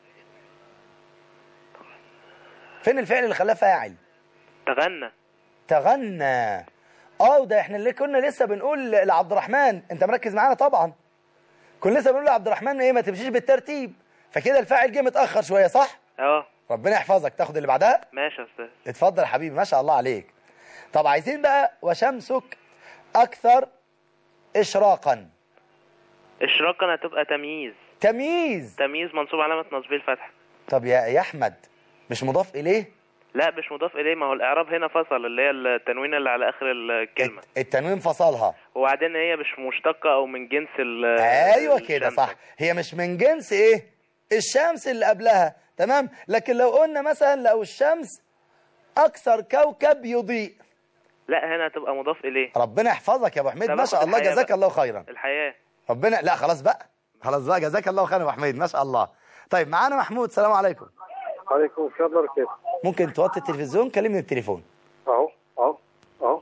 S2: فين الفعل اللي خلاه فاعل
S10: تغنى
S2: تغنى اه وده احنا اللي كنا لسه بنقول لعبد الرحمن انت مركز معانا طبعا كنا لسه بنقول لعبد الرحمن ايه ما تمشيش بالترتيب فكده الفاعل جه متاخر شويه صح
S10: اه
S2: ربنا يحفظك تاخد اللي بعدها
S10: ماشي يا استاذ
S2: اتفضل يا حبيبي ما شاء الله عليك طب عايزين بقى وشمسك اكثر اشراقا
S10: اشراقا هتبقى تمييز
S2: تمييز
S10: تمييز منصوب علامة نصبه الفتح
S2: طب يا يا احمد مش مضاف اليه
S10: لا مش مضاف اليه ما هو الاعراب هنا فصل اللي هي التنوين اللي على اخر الكلمة
S2: التنوين فصلها
S10: وبعدين هي مش مشتقة او من جنس ال
S2: ايوه كده
S10: الشمس.
S2: صح هي مش من جنس ايه الشمس اللي قبلها تمام لكن لو قلنا مثلا لو الشمس اكثر كوكب يضيء
S10: لا هنا هتبقى مضاف اليه
S2: ربنا يحفظك يا ابو حميد
S10: طب
S2: ما شاء
S10: آخد
S2: الله
S10: الحياة
S2: جزاك
S10: بقى.
S2: الله خيرا
S10: الحياة
S2: ربنا لا خلاص بقى خلاص بقى جزاك الله خيرا يا ابو حميد ما شاء الله طيب معانا محمود السلام عليكم
S11: عليكم السلام ورحمة الله
S2: ممكن توطي التلفزيون كلمني التليفون
S11: اهو اهو اهو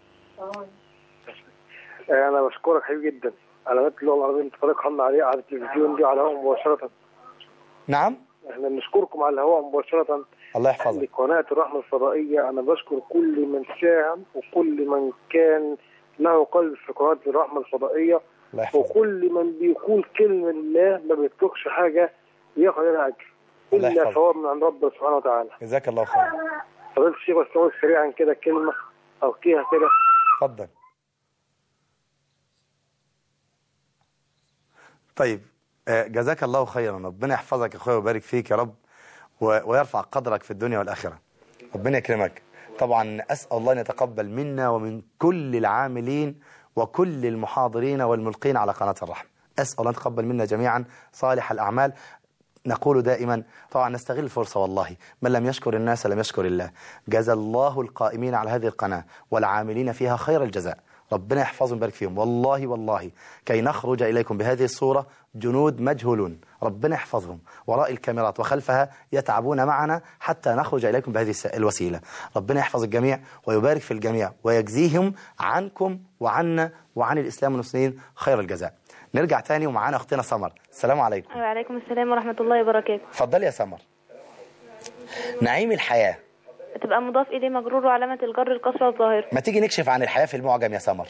S11: آه، انا بشكرك حبيبي جدا علامات اللغه العربيه اللي حضرتك حمل عليها على التلفزيون دي على الهواء مباشره
S2: نعم
S11: احنا بنشكركم على الهواء مباشره
S2: الله يحفظك
S11: لقناه الرحمه الفضائيه انا بشكر كل من ساهم وكل من كان له قلب في قناه الرحمه الفضائيه
S2: الله يحفظك
S11: وكل من بيقول كلمه لله ما بيتركش حاجه ياخد عليها اجر
S2: الله
S11: الا
S2: يحفظك.
S11: ثواب من عند ربنا سبحانه وتعالى
S2: جزاك الله خيرا
S11: فضيله الشيخ بس نقول سريعا كده كلمه القيها كده
S2: اتفضل طيب آه، جزاك الله خيرا ربنا يحفظك يا اخويا ويبارك فيك يا رب و- ويرفع قدرك في الدنيا والآخرة ربنا يكرمك طبعا أسأل الله أن يتقبل منا ومن كل العاملين وكل المحاضرين والملقين على قناة الرحمة أسأل الله أن يتقبل منا جميعا صالح الأعمال نقول دائما طبعا نستغل الفرصة والله من لم يشكر الناس لم يشكر الله جزى الله القائمين على هذه القناة والعاملين فيها خير الجزاء ربنا يحفظهم ويبارك فيهم والله والله كي نخرج إليكم بهذه الصورة جنود مجهولون ربنا يحفظهم وراء الكاميرات وخلفها يتعبون معنا حتى نخرج إليكم بهذه الس- الوسيلة ربنا يحفظ الجميع ويبارك في الجميع ويجزيهم عنكم وعنا وعن الإسلام والمسلمين خير الجزاء نرجع تاني ومعانا أختنا سمر السلام عليكم
S3: وعليكم السلام ورحمة الله وبركاته
S2: اتفضلي يا سمر نعيم الحياة
S3: تبقى مضاف إليه مجرور وعلامة الجر الكسرة الظاهرة
S2: ما تيجي نكشف عن الحياة في المعجم يا سمر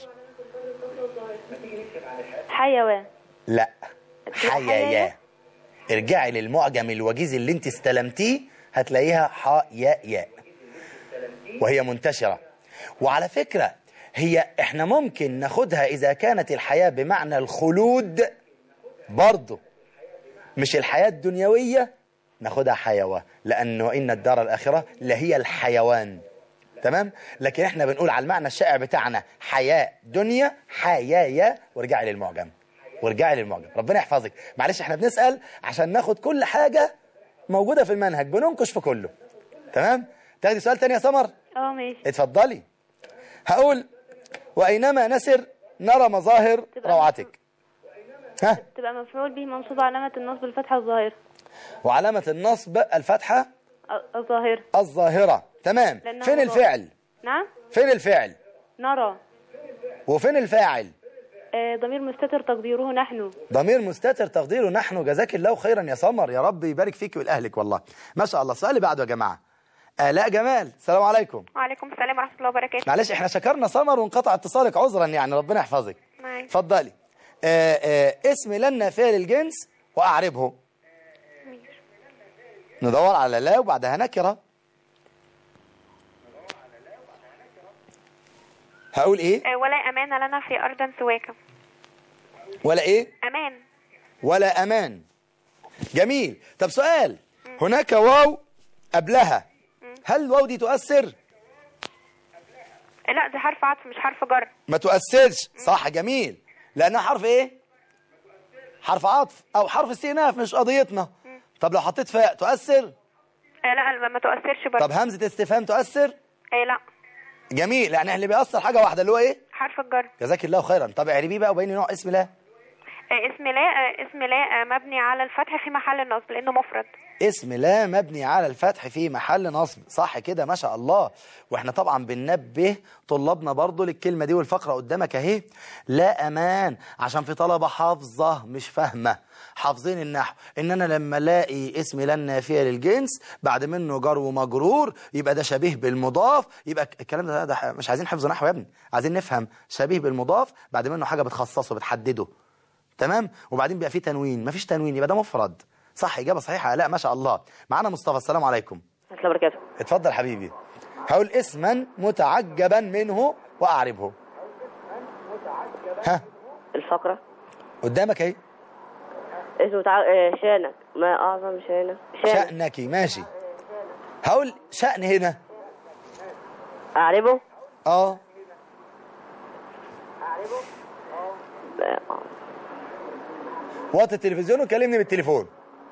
S3: حيوان
S2: لا حيايا ارجعي للمعجم الوجيز اللي انت استلمتيه هتلاقيها حاء ياء ياء وهي منتشرة وعلى فكرة هي احنا ممكن ناخدها اذا كانت الحياة بمعنى الخلود برضه مش الحياة الدنيوية ناخدها حيوة لأنه إن الدار الآخرة لهي الحيوان تمام لكن احنا بنقول على المعنى الشائع بتاعنا حياة دنيا حيايا وارجعي للمعجم وارجعي للمعجم ربنا يحفظك معلش احنا بنسأل عشان ناخد كل حاجة موجودة في المنهج بننقش في كله تمام تاخدي سؤال تاني يا سمر
S3: اه ماشي
S2: اتفضلي هقول وأينما نسر نرى مظاهر روعتك ها
S3: تبقى مفعول به منصوب علامة النصب الفتحة الظاهرة
S2: وعلامة النصب الفتحة
S3: ال- الظاهرة
S2: الظاهرة تمام
S3: لأنه
S2: فين
S3: مضاف.
S2: الفعل
S3: نعم
S2: فين الفعل
S3: نرى
S2: وفين الفاعل
S3: آه، ضمير مستتر تقديره نحن
S2: ضمير مستتر تقديره نحن جزاك الله خيرا يا سمر يا رب يبارك فيك ولأهلك والله ما شاء الله السؤال اللي بعده يا جماعة آلاء جمال السلام عليكم
S8: وعليكم السلام ورحمة الله وبركاته
S2: معلش احنا شكرنا سمر وانقطع اتصالك عذرا يعني ربنا يحفظك
S8: معاك.
S2: اتفضلي آه آه اسم لنا فعل الجنس واعربه ندور على لا وبعدها نكره هقول ايه
S8: آه، ولا أمان لنا في أرض سواك
S2: ولا ايه
S8: أمان
S2: ولا امان جميل طب سؤال هناك واو قبلها هل الواو دي تؤثر
S8: لا دي حرف عطف مش حرف جر
S2: ما تؤثرش صح جميل لانها حرف ايه حرف عطف او حرف استئناف مش قضيتنا طب لو حطيت فاء تؤثر
S8: آه لا ما- ما تؤثرش برضه
S2: طب همزه استفهام تؤثر
S8: اي لا
S2: جميل يعني اللي بيأثر حاجه واحده اللي هو ايه
S8: حرف الجر
S2: جزاك الله خيرا طب اعربيه بقى وبيني نوع اسم لا
S8: آه اسم لا آه اسم لا آه مبني على الفتح في محل نصب لانه مفرد
S2: اسم لا مبني على الفتح في محل نصب صح كده ما شاء الله واحنا طبعا بننبه طلابنا برضو للكلمة دي والفقرة قدامك اهي لا امان عشان في طلبة حافظة مش فاهمة حافظين النحو ان انا لما الاقي اسم لا النافية للجنس بعد منه جر ومجرور يبقى ده شبيه بالمضاف يبقى الكلام ده, ده مش عايزين حفظ نحو يا ابني عايزين نفهم شبيه بالمضاف بعد منه حاجة بتخصصه بتحدده تمام وبعدين بيبقى فيه تنوين مفيش تنوين يبقى ده مفرد صح إجابة صحيحة لا ما شاء الله معانا مصطفى السلام عليكم
S6: ورحمة الله وبركاته
S2: اتفضل حبيبي هقول اسما متعجبا منه وأعربه ها
S6: الفقرة
S2: قدامك اهي
S6: اسمه تع... آه، شانك ما أعظم شانك شانك
S2: شأنك ماشي هقول شأن هنا
S6: أعربه
S2: اه وقت التلفزيون وكلمني بالتليفون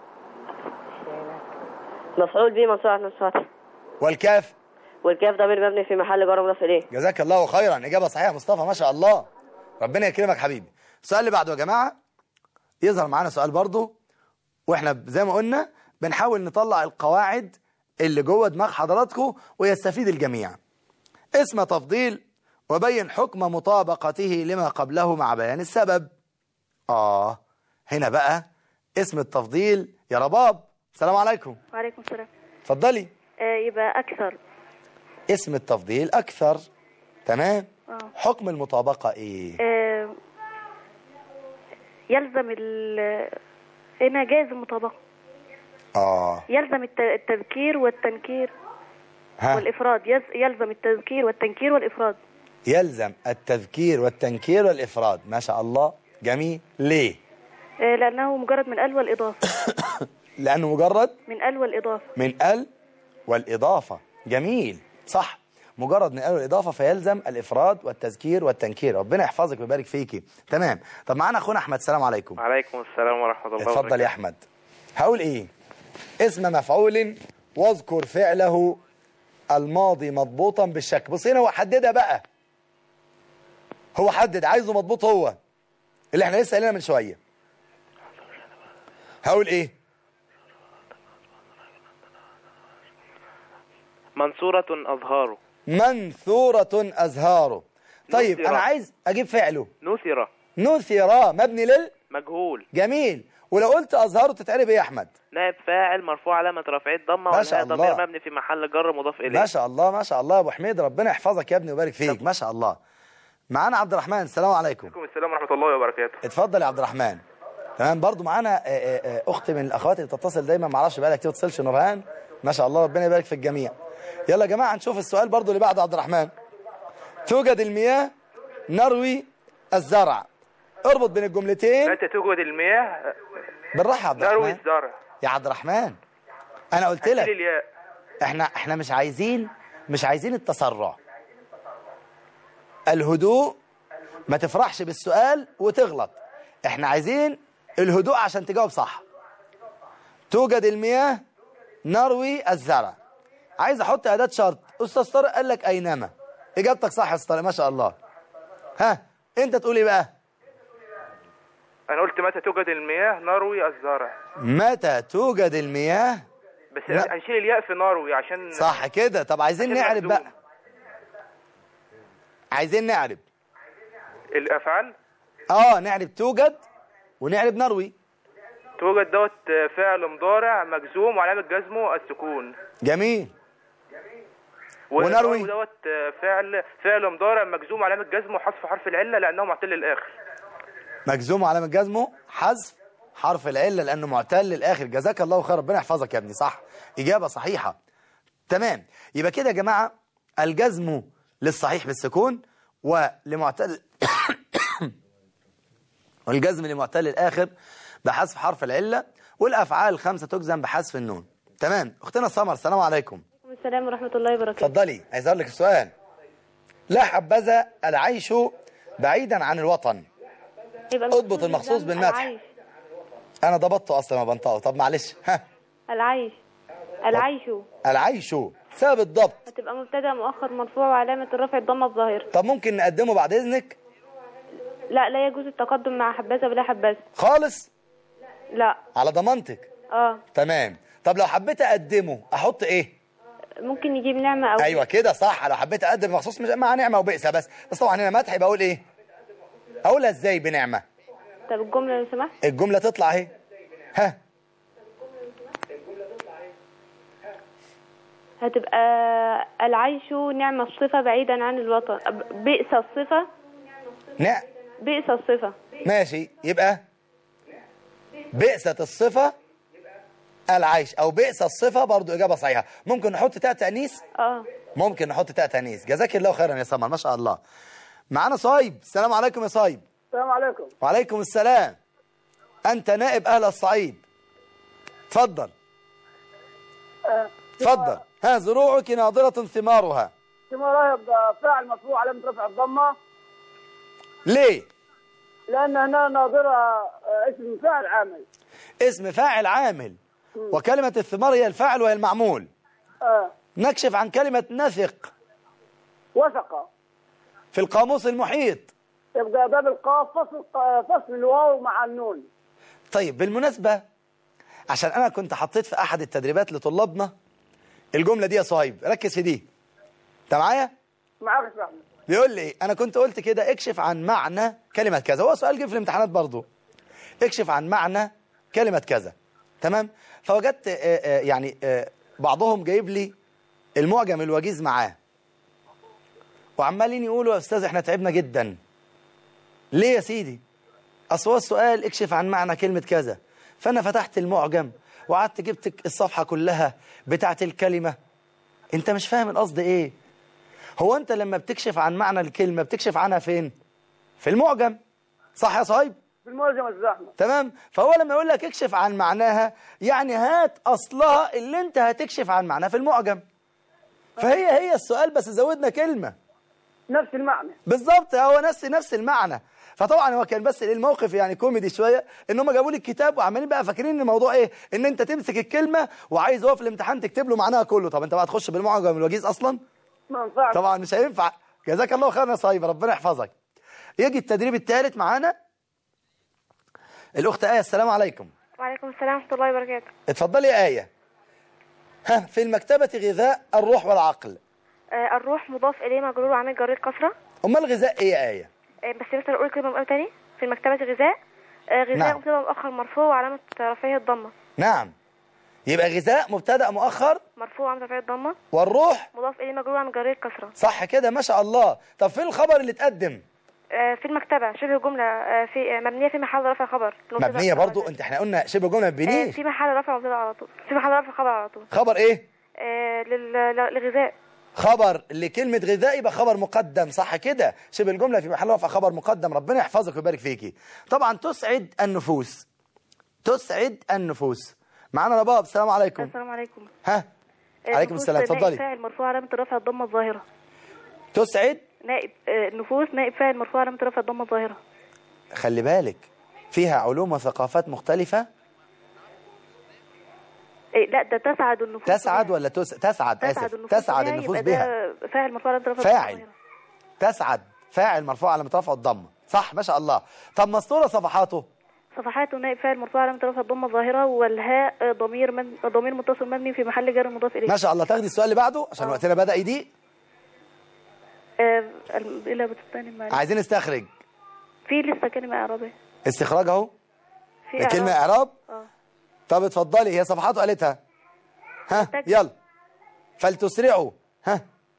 S6: مفعول به منصوب على الفتح
S2: والكاف
S6: والكاف ضمير مبني في محل جر مضاف إليه
S2: جزاك الله خيرا إجابة صحيحة مصطفى ما شاء الله ربنا يكرمك حبيبي السؤال اللي بعده يا جماعة يظهر معانا سؤال برضو واحنا زي ما قلنا بنحاول نطلع القواعد اللي جوه دماغ حضراتكم ويستفيد الجميع اسم تفضيل وبين حكم مطابقته لما قبله مع بيان السبب آه هنا بقى اسم التفضيل يا رباب السلام عليكم
S7: وعليكم السلام
S2: اتفضلي
S7: آه يبقى أكثر
S2: اسم التفضيل أكثر تمام
S7: آه.
S2: حكم المطابقة إيه
S7: آه يلزم ال هنا جاز المطابقة
S2: آه
S7: يلزم الت- التذكير والتنكير
S2: ها
S7: والإفراد يز- يلزم التذكير والتنكير والإفراد
S2: يلزم التذكير والتنكير والإفراد ما شاء الله جميل ليه
S7: آه لأنه مجرد من ال والإضافة
S2: لأنه مجرد
S7: من ال والإضافة
S2: من ال والإضافة جميل صح مجرد من ال والإضافة فيلزم الإفراد والتذكير والتنكير ربنا يحفظك ويبارك فيكي تمام طب معانا أخونا أحمد السلام عليكم
S10: وعليكم السلام ورحمة الله وبركاته
S2: اتفضل يا أحمد هقول إيه اسم مفعول واذكر فعله الماضي مضبوطا بالشك بص هنا هو حددها بقى هو حدد عايزه مضبوط هو اللي احنا لسه قايلينها من شوية هقول ايه
S10: منصورة أظهاره
S2: منثورة أزهاره طيب
S10: نثرة.
S2: أنا عايز أجيب فعله
S10: نثرة
S2: نثرة مبني لل
S10: مجهول
S2: جميل ولو قلت أزهاره تتعرب إيه يا أحمد
S10: نائب فاعل مرفوع علامة رفعه الضمة
S2: ما شاء
S10: والهاء
S2: الله.
S10: ضمير مبني في محل جر مضاف إليه
S2: ما شاء الله ما شاء الله يا أبو حميد ربنا يحفظك يا ابني ويبارك فيك ما شاء الله معانا عبد الرحمن السلام عليكم
S4: عليكم السلام ورحمة الله وبركاته
S2: اتفضل يا عبد الرحمن تمام برضو معانا آه، آه، آه، اخت من الاخوات اللي تتصل دايما ما اعرفش بقالها كتير ما تتصلش نورهان ما شاء الله ربنا يبارك في الجميع يلا يا جماعه نشوف السؤال برضو اللي بعده عبد الرحمن توجد المياه نروي الزرع اربط بين الجملتين
S4: متى توجد المياه
S2: بالراحه يا عبد
S4: نروي
S2: الرحمن
S4: الزرع
S2: يا عبد الرحمن انا قلت
S4: شيل
S2: لك
S4: الياء
S2: احنا احنا مش عايزين مش عايزين التسرع الهدوء ما تفرحش بالسؤال وتغلط احنا عايزين الهدوء عشان تجاوب صح توجد المياه نروي الزرع عايز احط اداه شرط استاذ طارق قال لك اينما اجابتك صح يا استاذ طارق ما شاء الله ها انت تقول ايه بقى
S4: أنا قلت متى توجد المياه نروي الزرع
S2: متى توجد المياه
S4: بس
S2: لا.
S4: هنشيل الياء في نروي عشان
S2: صح كده طب عايزين
S4: عشان
S2: نعرب
S4: مخزوم.
S2: بقى عايزين نعرب
S4: الأفعال
S2: اه نعرب توجد ونعرب نروي
S4: توجد دوت فعل مضارع مجزوم وعلامة جزمه السكون
S2: جميل ونروي؟
S4: دوت فعل فعل مضارع مجزوم وعلامة جزمه حذف حرف العلة لأنه معتل للآخر
S2: مجزوم علامة جزمه حذف حرف العلة لأنه معتل للآخر جزاك الله خير ربنا يحفظك يا ابني صح إجابة صحيحة تمام يبقى كده يا جماعة الجزم للصحيح بالسكون ولمعتل والجزم لمعتل الآخر بحذف حرف العلة والأفعال الخمسة تجزم بحذف النون تمام اختنا سمر السلام عليكم
S3: السلام ورحمة الله وبركاته
S2: اتفضلي عايز اقول لك السؤال لا حبذا العيش بعيدا عن الوطن
S3: يبقى
S2: اضبط المخصوص
S3: بالذم
S2: بالمدح.
S3: العيش
S2: انا ضبطته اصلا ما بنطقه طب معلش ها
S3: العيش العيش
S2: العيش سبب الضبط
S3: هتبقى مبتدأ مؤخر مرفوع وعلامة الرفع الضمة الظاهرة
S2: طب ممكن نقدمه بعد اذنك
S3: لا لا يجوز التقدم مع حبذا بلا حبذا
S2: خالص
S3: لا
S2: على ضمانتك
S3: اه
S2: تمام طب لو حبيت اقدمه احط ايه
S3: ممكن يجيب نعمة أو
S2: ايوه كده صح لو حبيت اقدم مخصوص مش مع نعمه وبئسه بس بس طبعا هنا مدح يبقى اقول ايه اقولها ازاي بنعمه
S3: طب الجملة لو سمحت
S2: الجمله تطلع اهي ها
S3: هتبقى العيش نعم الصفة بعيدا عن الوطن أب- بئس الصفة
S2: نعم
S3: بئس الصفة
S2: ماشي يبقى بئست الصفة العيش او بئس الصفة برضو اجابة صحيحة ممكن نحط تاء تأنيث
S3: اه
S2: ممكن نحط تاء تأنيث جزاك الله خيرا يا سمر ما شاء الله معانا صايب السلام عليكم يا صايب
S5: السلام عليكم
S2: وعليكم السلام انت نائب اهل الصعيد تفضل
S5: آه،
S2: تفضل ها زروعك ناضرة ثمارها
S5: ثمار يبقى فاعل مرفوع علامة رفع الضمة
S2: ليه
S5: لأن هنا ناظرة آه، اسم فاعل عامل
S2: اسم فاعل عامل وكلمة الثمار هي الفاعل وهي المعمول
S5: آه
S2: نكشف عن كلمة نثق
S5: وثق
S2: في القاموس المحيط
S5: يبقى باب القاف فصل فصل الواو مع النون
S2: طيب بالمناسبة عشان أنا كنت حطيت في أحد التدريبات لطلابنا الجملة دي يا صهيب ركز في دي أنت معايا؟
S5: معاك يا أحمد
S2: بيقول لي إيه؟ أنا كنت قلت كده اكشف عن معنى كلمة كذا هو سؤال جه في الامتحانات برضو اكشف عن معنى كلمة كذا تمام فوجدت آه، آه، يعني آه، بعضهم جايب لي المعجم الوجيز معاه وعمالين يقولوا يا أستاذ احنا تعبنا جدا ليه يا سيدي أصل هو السؤال اكشف عن معنى كلمة كذا فأنا فتحت المعجم وقعدت جبت الصفحة كلها بتاعت الكلمة أنت مش فاهم القصد إيه هو أنت لما بتكشف عن معنى الكلمة بتكشف عنها فين في المعجم صح يا صهيب
S5: في المعجم الزحمة
S2: تمام فهو لما يقول لك اكشف عن معناها يعني هات أصلها اللي أنت هتكشف عن معناها في المعجم فهي هي السؤال بس زودنا كلمة
S5: نفس المعنى
S2: بالظبط هو نفس نفس المعنى فطبعا هو كان بس الموقف يعني كوميدي شويه ان هم جابوا لي الكتاب وعمالين بقى فاكرين ان الموضوع ايه ان انت تمسك الكلمه وعايز هو في الامتحان تكتب له معناها كله طب انت بقى تخش بالمعجم الوجيز اصلا
S5: ما ينفعش
S2: طبعا مش هينفع جزاك الله خيرا يا صهيب ربنا يحفظك يجي التدريب الثالث معانا الاخت ايه السلام عليكم
S8: وعليكم السلام ورحمة الله وبركاته
S2: اتفضلي يا ايه ها في المكتبه غذاء الروح والعقل
S8: آه الروح مضاف إليه مجرور وعامل جرير كسرة
S2: امال الغذاء ايه يا ايه
S8: آه بس مثلا أقول كلمة مرة تاني في المكتبة غذاء آه غذاء
S2: نعم.
S8: مبتدأ مؤخر مرفوع وعلامة رفعه الضمة
S2: نعم يبقى غذاء مبتدا مؤخر
S8: مرفوع وعلامة رفعه الضمة
S2: والروح
S8: مضاف إليه مجرور وعامل جرير كسرة
S2: صح كده ما شاء الله طب فين الخبر اللي اتقدم
S8: آه في المكتبة شبه جملة آه في آه مبنية في محل رفع خبر المبتدأ
S2: مبنيه
S8: خبر
S2: برضو
S8: ذات.
S2: انت احنا قلنا شبه جمله
S8: آه
S2: مبنيش
S8: في محل رفع مبتدأ على طول في محل رفع خبر على طول
S2: خبر ايه
S8: آه لل- للغذاء
S2: خبر لكلمه غذاء يبقى خبر مقدم صح كده شبه الجمله في محل رفع خبر مقدم ربنا يحفظك ويبارك فيكي طبعا تسعد النفوس تسعد النفوس معانا رباب السلام عليكم
S8: السلام عليكم
S2: ها
S8: آه،
S2: عليكم
S8: نفوس
S2: السلام
S8: نائب
S2: اتفضلي
S8: فاعل مرفوع علامة رفع الضمة الظاهرة
S2: تسعد
S8: نائب آه نفوس نائب فاعل مرفوع علامة رفع الضمة الظاهرة
S2: خلي بالك فيها علوم وثقافات مختلفة
S8: إيه لا ده تسعد النفوس
S2: تسعد ولا تس... تسعد
S8: تسعد
S2: آسف
S8: النفوس
S2: تسعد
S8: بها،
S2: النفوس
S8: يبقى
S2: بها
S8: ده فاعل مرفوع علامة رفع
S2: فاعل.
S8: الضمة الظاهرة.
S2: تسعد فاعل مرفوع على مترفع الضمه صح ما شاء الله طب مسطوره صفحاته
S8: صفحات نائب فاعل مرفوع علامة رفع الضمة الظاهرة والهاء آه، ضمير من ضمير متصل مبني في محل جر مضاف إليه
S2: ما شاء الله تاخدي السؤال اللي بعده عشان وقتنا بدأ يضيق
S8: آه، الم- إلا بتستاني معلش.
S2: عايزين نستخرج
S8: في لسه كلمة إعرابية
S2: استخراج اهو
S8: في
S2: كلمة إعراب
S8: اه
S2: طب اتفضلي هي صفحاته قالتها ها يلا فلتسرعوا ها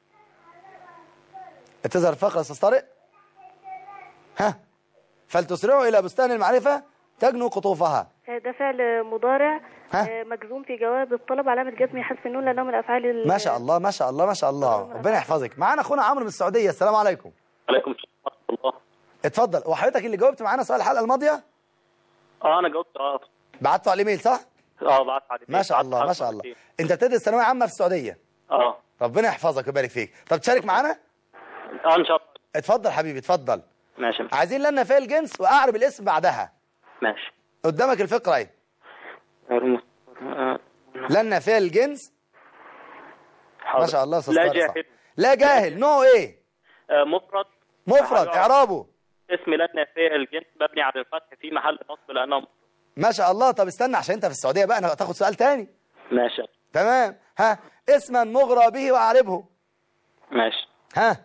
S2: تظهر الفقرة يا استاذ طارق ها فلتسرعوا إلى بستان المعرفة تجنوا قطوفها
S8: آه، ده فعل مضارع
S2: ها؟
S8: آه، مجزوم في جواب الطلب علامة جزم حذف النون لأنه من الأفعال ال-
S2: ما شاء الله ما شاء الله ما شاء الله ربنا يحفظك معانا اخونا عمرو من السعودية السلام عليكم
S12: عليكم السلام ورحمة الله
S2: اتفضل وحضرتك اللي جاوبت معانا سؤال الحلقة الماضية
S12: اه انا جاوبت اه
S2: بعته على الايميل صح
S12: اه بعت على
S2: ما شاء الله ما شاء الله انت بتدرس ثانويه عامه في السعوديه
S12: اه
S2: ربنا يحفظك ويبارك فيك طب تشارك معانا
S12: اه ان شاء الله
S2: اتفضل حبيبي اتفضل
S12: ماشي
S2: عايزين لنا فعل الجنس واعرب الاسم بعدها
S12: ماشي
S2: قدامك الفقره اهي
S12: آه،
S2: لنا فعل الجنس
S12: حاضر.
S2: ما شاء الله أستاذ
S12: لا
S2: طارق صح.
S12: جاهل
S2: لا جاهل نوعه ايه
S12: آه، مفرد
S2: مفرد
S12: حاجة.
S2: اعرابه
S12: اسم لنا فيه الجنس مبني على الفتح في محل نصب لانه
S2: ما شاء الله طب استنى عشان انت في السعوديه بقى انا هتاخد سؤال تاني
S12: ماشي
S2: تمام ها اسما مغرى به واعربه
S12: ماشي
S2: ها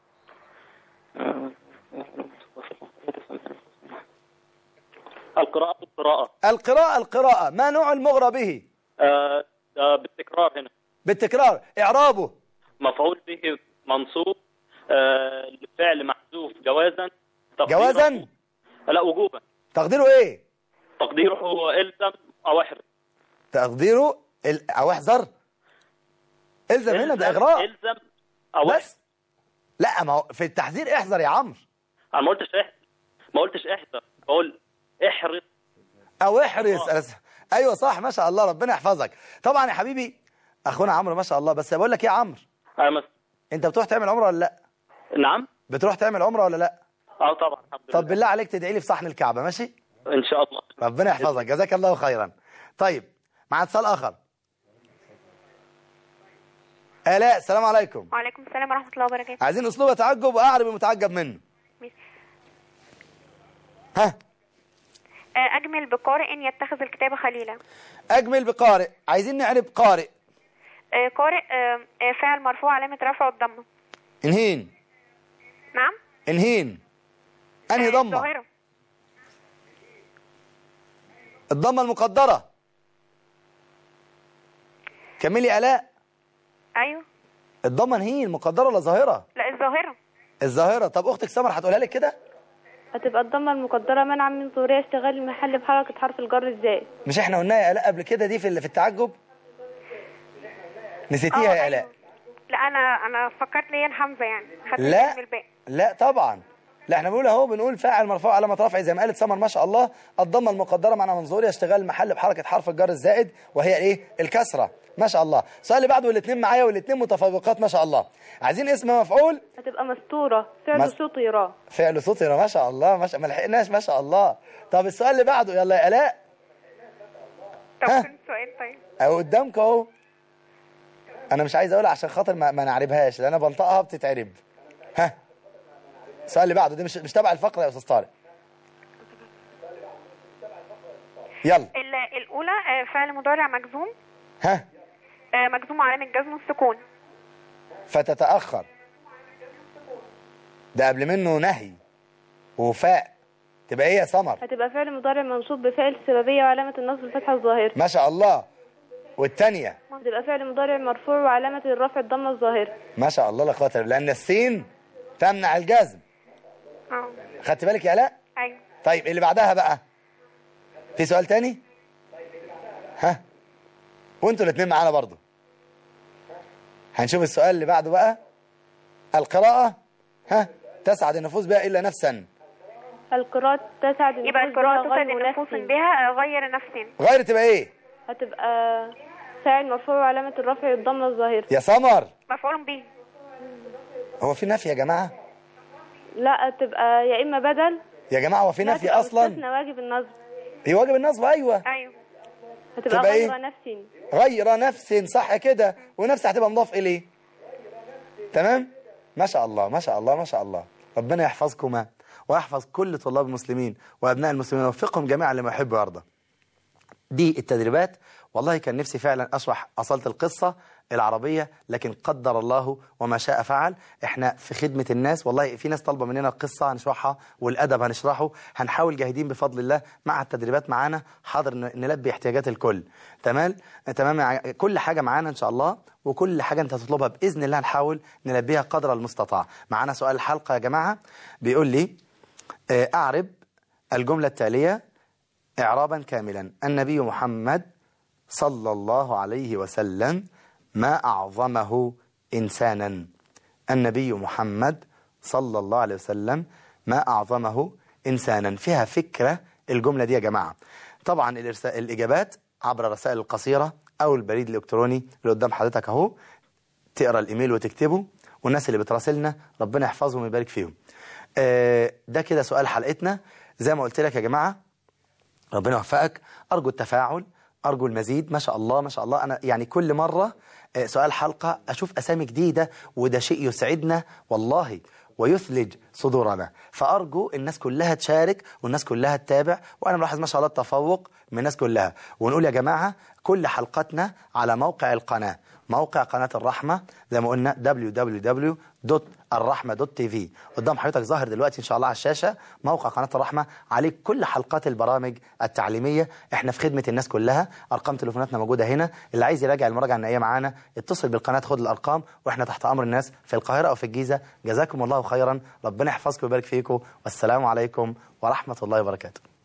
S12: القراءة القراءة
S2: القراءه القراءه ما نوع المغرى به
S12: آه، آه، بالتكرار هنا
S2: بالتكرار اعرابه
S12: مفعول به منصوب آه، لفعل محذوف جوازا تقديره-
S2: جوازا
S12: لا وجوبا
S2: تقديره ايه
S12: تقديره الزم او احرم
S2: تقديره ال... او احذر الزم هنا ده اغراء
S12: الزم او
S2: بس لا ما هو في التحذير احذر يا عمرو
S12: انا ما قلتش احذر ما قلتش احذر بقول احرص
S2: او احرص أنا... ايوه صح ما شاء الله ربنا يحفظك طبعا يا حبيبي اخونا عمرو ما شاء الله بس بقول لك ايه يا عمرو
S12: آه، مس-
S2: انت بتروح تعمل عمره ولا لا
S12: نعم
S2: بتروح تعمل عمره ولا لا
S12: اه طبعا الحمد لله
S2: طب بالله عليك تدعي لي في صحن الكعبه ماشي
S12: ان شاء الله
S2: ربنا يحفظك جزاك الله خيرا طيب مع اتصال اخر الاء السلام عليكم
S13: وعليكم السلام ورحمة الله وبركاته
S2: عايزين اسلوب تعجب واعرب المتعجب منه ها
S13: آه، أجمل بقارئ يتخذ الكتاب خليلا
S2: اجمل بقارئ عايزين نعرب قارئ
S13: آه، قارئ آه، آه، فعل مرفوع علامة رفعه الضمة
S2: انهين
S13: نعم
S2: انهين انهي ضمه
S13: ظاهرة
S2: الضمه المقدره كملي الاء
S13: أيوه
S2: الضمه انهين المقدره ولا ظاهره
S13: لا الظاهرة
S2: الظاهره طب اختك سمر هتقولها لك كده
S3: هتبقى الضمة المقدرة منعا من ظهورها اشتغال المحل بحركة حرف الجر ازاي
S2: مش احنا قلناها يا الاء قبل كده دي في ال- في التعجب نسيتيها يا الاء
S13: لا أنا أنا فكرت ليا حمزة يعني خدت
S2: لا.
S13: بالي من الباقي
S2: لا طبعا لا احنا بنقول اهو بنقول فاعل مرفوع علامه رفع زي ما قالت سمر ما شاء الله الضمه المقدره معنى منظوري اشتغال المحل بحركه حرف الجر الزائد وهي ايه الكسره ما شاء الله السؤال اللي بعده والاثنين معايا والاثنين متفوقات ما شاء الله عايزين اسم مفعول
S3: هتبقى مستورة فعل
S2: مس-
S3: سطيرة
S2: فعل صوتي ما شاء الله ما, شاء... ما لحقناش ما شاء الله طب السؤال اللي بعده يلا يا الاء
S13: طب
S2: ها؟
S13: فين السؤال طيب
S2: اهو قدامك اهو انا مش عايز اقولها عشان خاطر ما, ما نعربهاش لان انا بنطقها بتتعرب ها السؤال اللي بعده دي مش مش تبع الفقره يا استاذ طارق يلا
S13: ال- الأولى آه، فعل مضارع مجزوم
S2: ها
S13: آه، مجزوم علامة جزم السكون
S2: فتتاخر ده قبل منه نهي وفاء تبقى ايه يا سمر
S3: هتبقى فعل مضارع منصوب بفعل السببية وعلامة النصب الفتحة الظاهرة
S2: ما شاء الله والثانيه
S3: هتبقى فعل مضارع مرفوع وعلامة الرفع الضمة الظاهرة
S2: ما شاء الله لا قوه الا بالله لان السين تمنع الجزم
S13: اه
S2: خدت بالك يا لا
S13: أيوه
S2: طيب اللي بعدها بقى في سؤال تاني ها وانتوا الاثنين معانا برضو هنشوف السؤال اللي بعده بقى القراءة ها تسعد النفوس بها إلا نفسا
S3: القراءة تسعد
S13: يبقى
S3: النفوس
S13: القراءة
S3: بها غير
S13: تسعد النفوس
S3: منافس.
S13: بها آه، غير نفس
S2: غير تبقى ايه
S3: هتبقى فاعل مرفوع وعلامة الرفع الضمة الظاهرة
S2: يا سمر
S13: مفعول به
S2: هو في نفي يا جماعة
S3: لا تبقى يا إما بدل
S2: يا جماعة هو في
S3: لا
S2: نفي
S3: تبقى
S2: أصلا
S3: مستثنى واجب النصب
S2: هي واجب النصب أيوة
S13: أيوه
S3: هتبقى
S2: تبقى
S3: غير
S2: إيه؟
S3: نفس
S2: غير نفس صح كده ونفس هتبقى مضاف إليه تمام ما شاء الله ما شاء الله ما شاء الله ربنا يحفظكما ويحفظ كل طلاب المسلمين وأبناء المسلمين ويوفقهم جميعا لما يحب ويرضى دي التدريبات والله كان نفسي فعلا أشرح أصالة القصة العربية لكن قدر الله وما شاء فعل احنا في خدمة الناس والله في ناس طالبة مننا القصة هنشرحها والأدب هنشرحه هنحاول جاهدين بفضل الله مع التدريبات معانا حاضر ن- نلبي احتياجات الكل تمام تمام يع- كل حاجة معانا إن شاء الله وكل حاجة أنت تطلبها بإذن الله نحاول نلبيها قدر المستطاع معانا سؤال الحلقة يا جماعة بيقول لي آه، أعرب الجملة التالية إعرابا كاملا النبي محمد صلى الله عليه وسلم ما أعظمه إنسانا النبي محمد صلى الله عليه وسلم ما أعظمه إنسانا فيها فكرة الجملة دي يا جماعة طبعا الإرسا- الإجابات عبر الرسائل القصيرة أو البريد الإلكتروني اللي قدام حضرتك أهو تقرأ الإيميل وتكتبه والناس اللي بتراسلنا ربنا يحفظهم ويبارك فيهم آه، ده كده سؤال حلقتنا زي ما قلت لك يا جماعة ربنا يوفقك أرجو التفاعل أرجو المزيد ما شاء الله ما شاء الله أنا يعني كل مرة آه، سؤال حلقة أشوف أسامي جديدة وده شيء يسعدنا والله ويثلج صدورنا فأرجو الناس كلها تشارك والناس كلها تتابع وأنا ملاحظ ما شاء الله التفوق من الناس كلها ونقول يا جماعة كل حلقاتنا على موقع القناة موقع قناة الرحمة زي ما قلنا www.الرحمة.tv قدام حضرتك ظاهر دلوقتي إن شاء الله على الشاشة موقع قناة الرحمة عليه كل حلقات البرامج التعليمية احنا في خدمة الناس كلها أرقام تليفوناتنا موجودة هنا اللي عايز يراجع المراجعة النهائية معانا اتصل بالقناة خد الأرقام واحنا تحت أمر الناس في القاهرة أو في الجيزة جزاكم الله خيرا ربنا يحفظكم ويبارك فيكم والسلام عليكم ورحمة الله وبركاته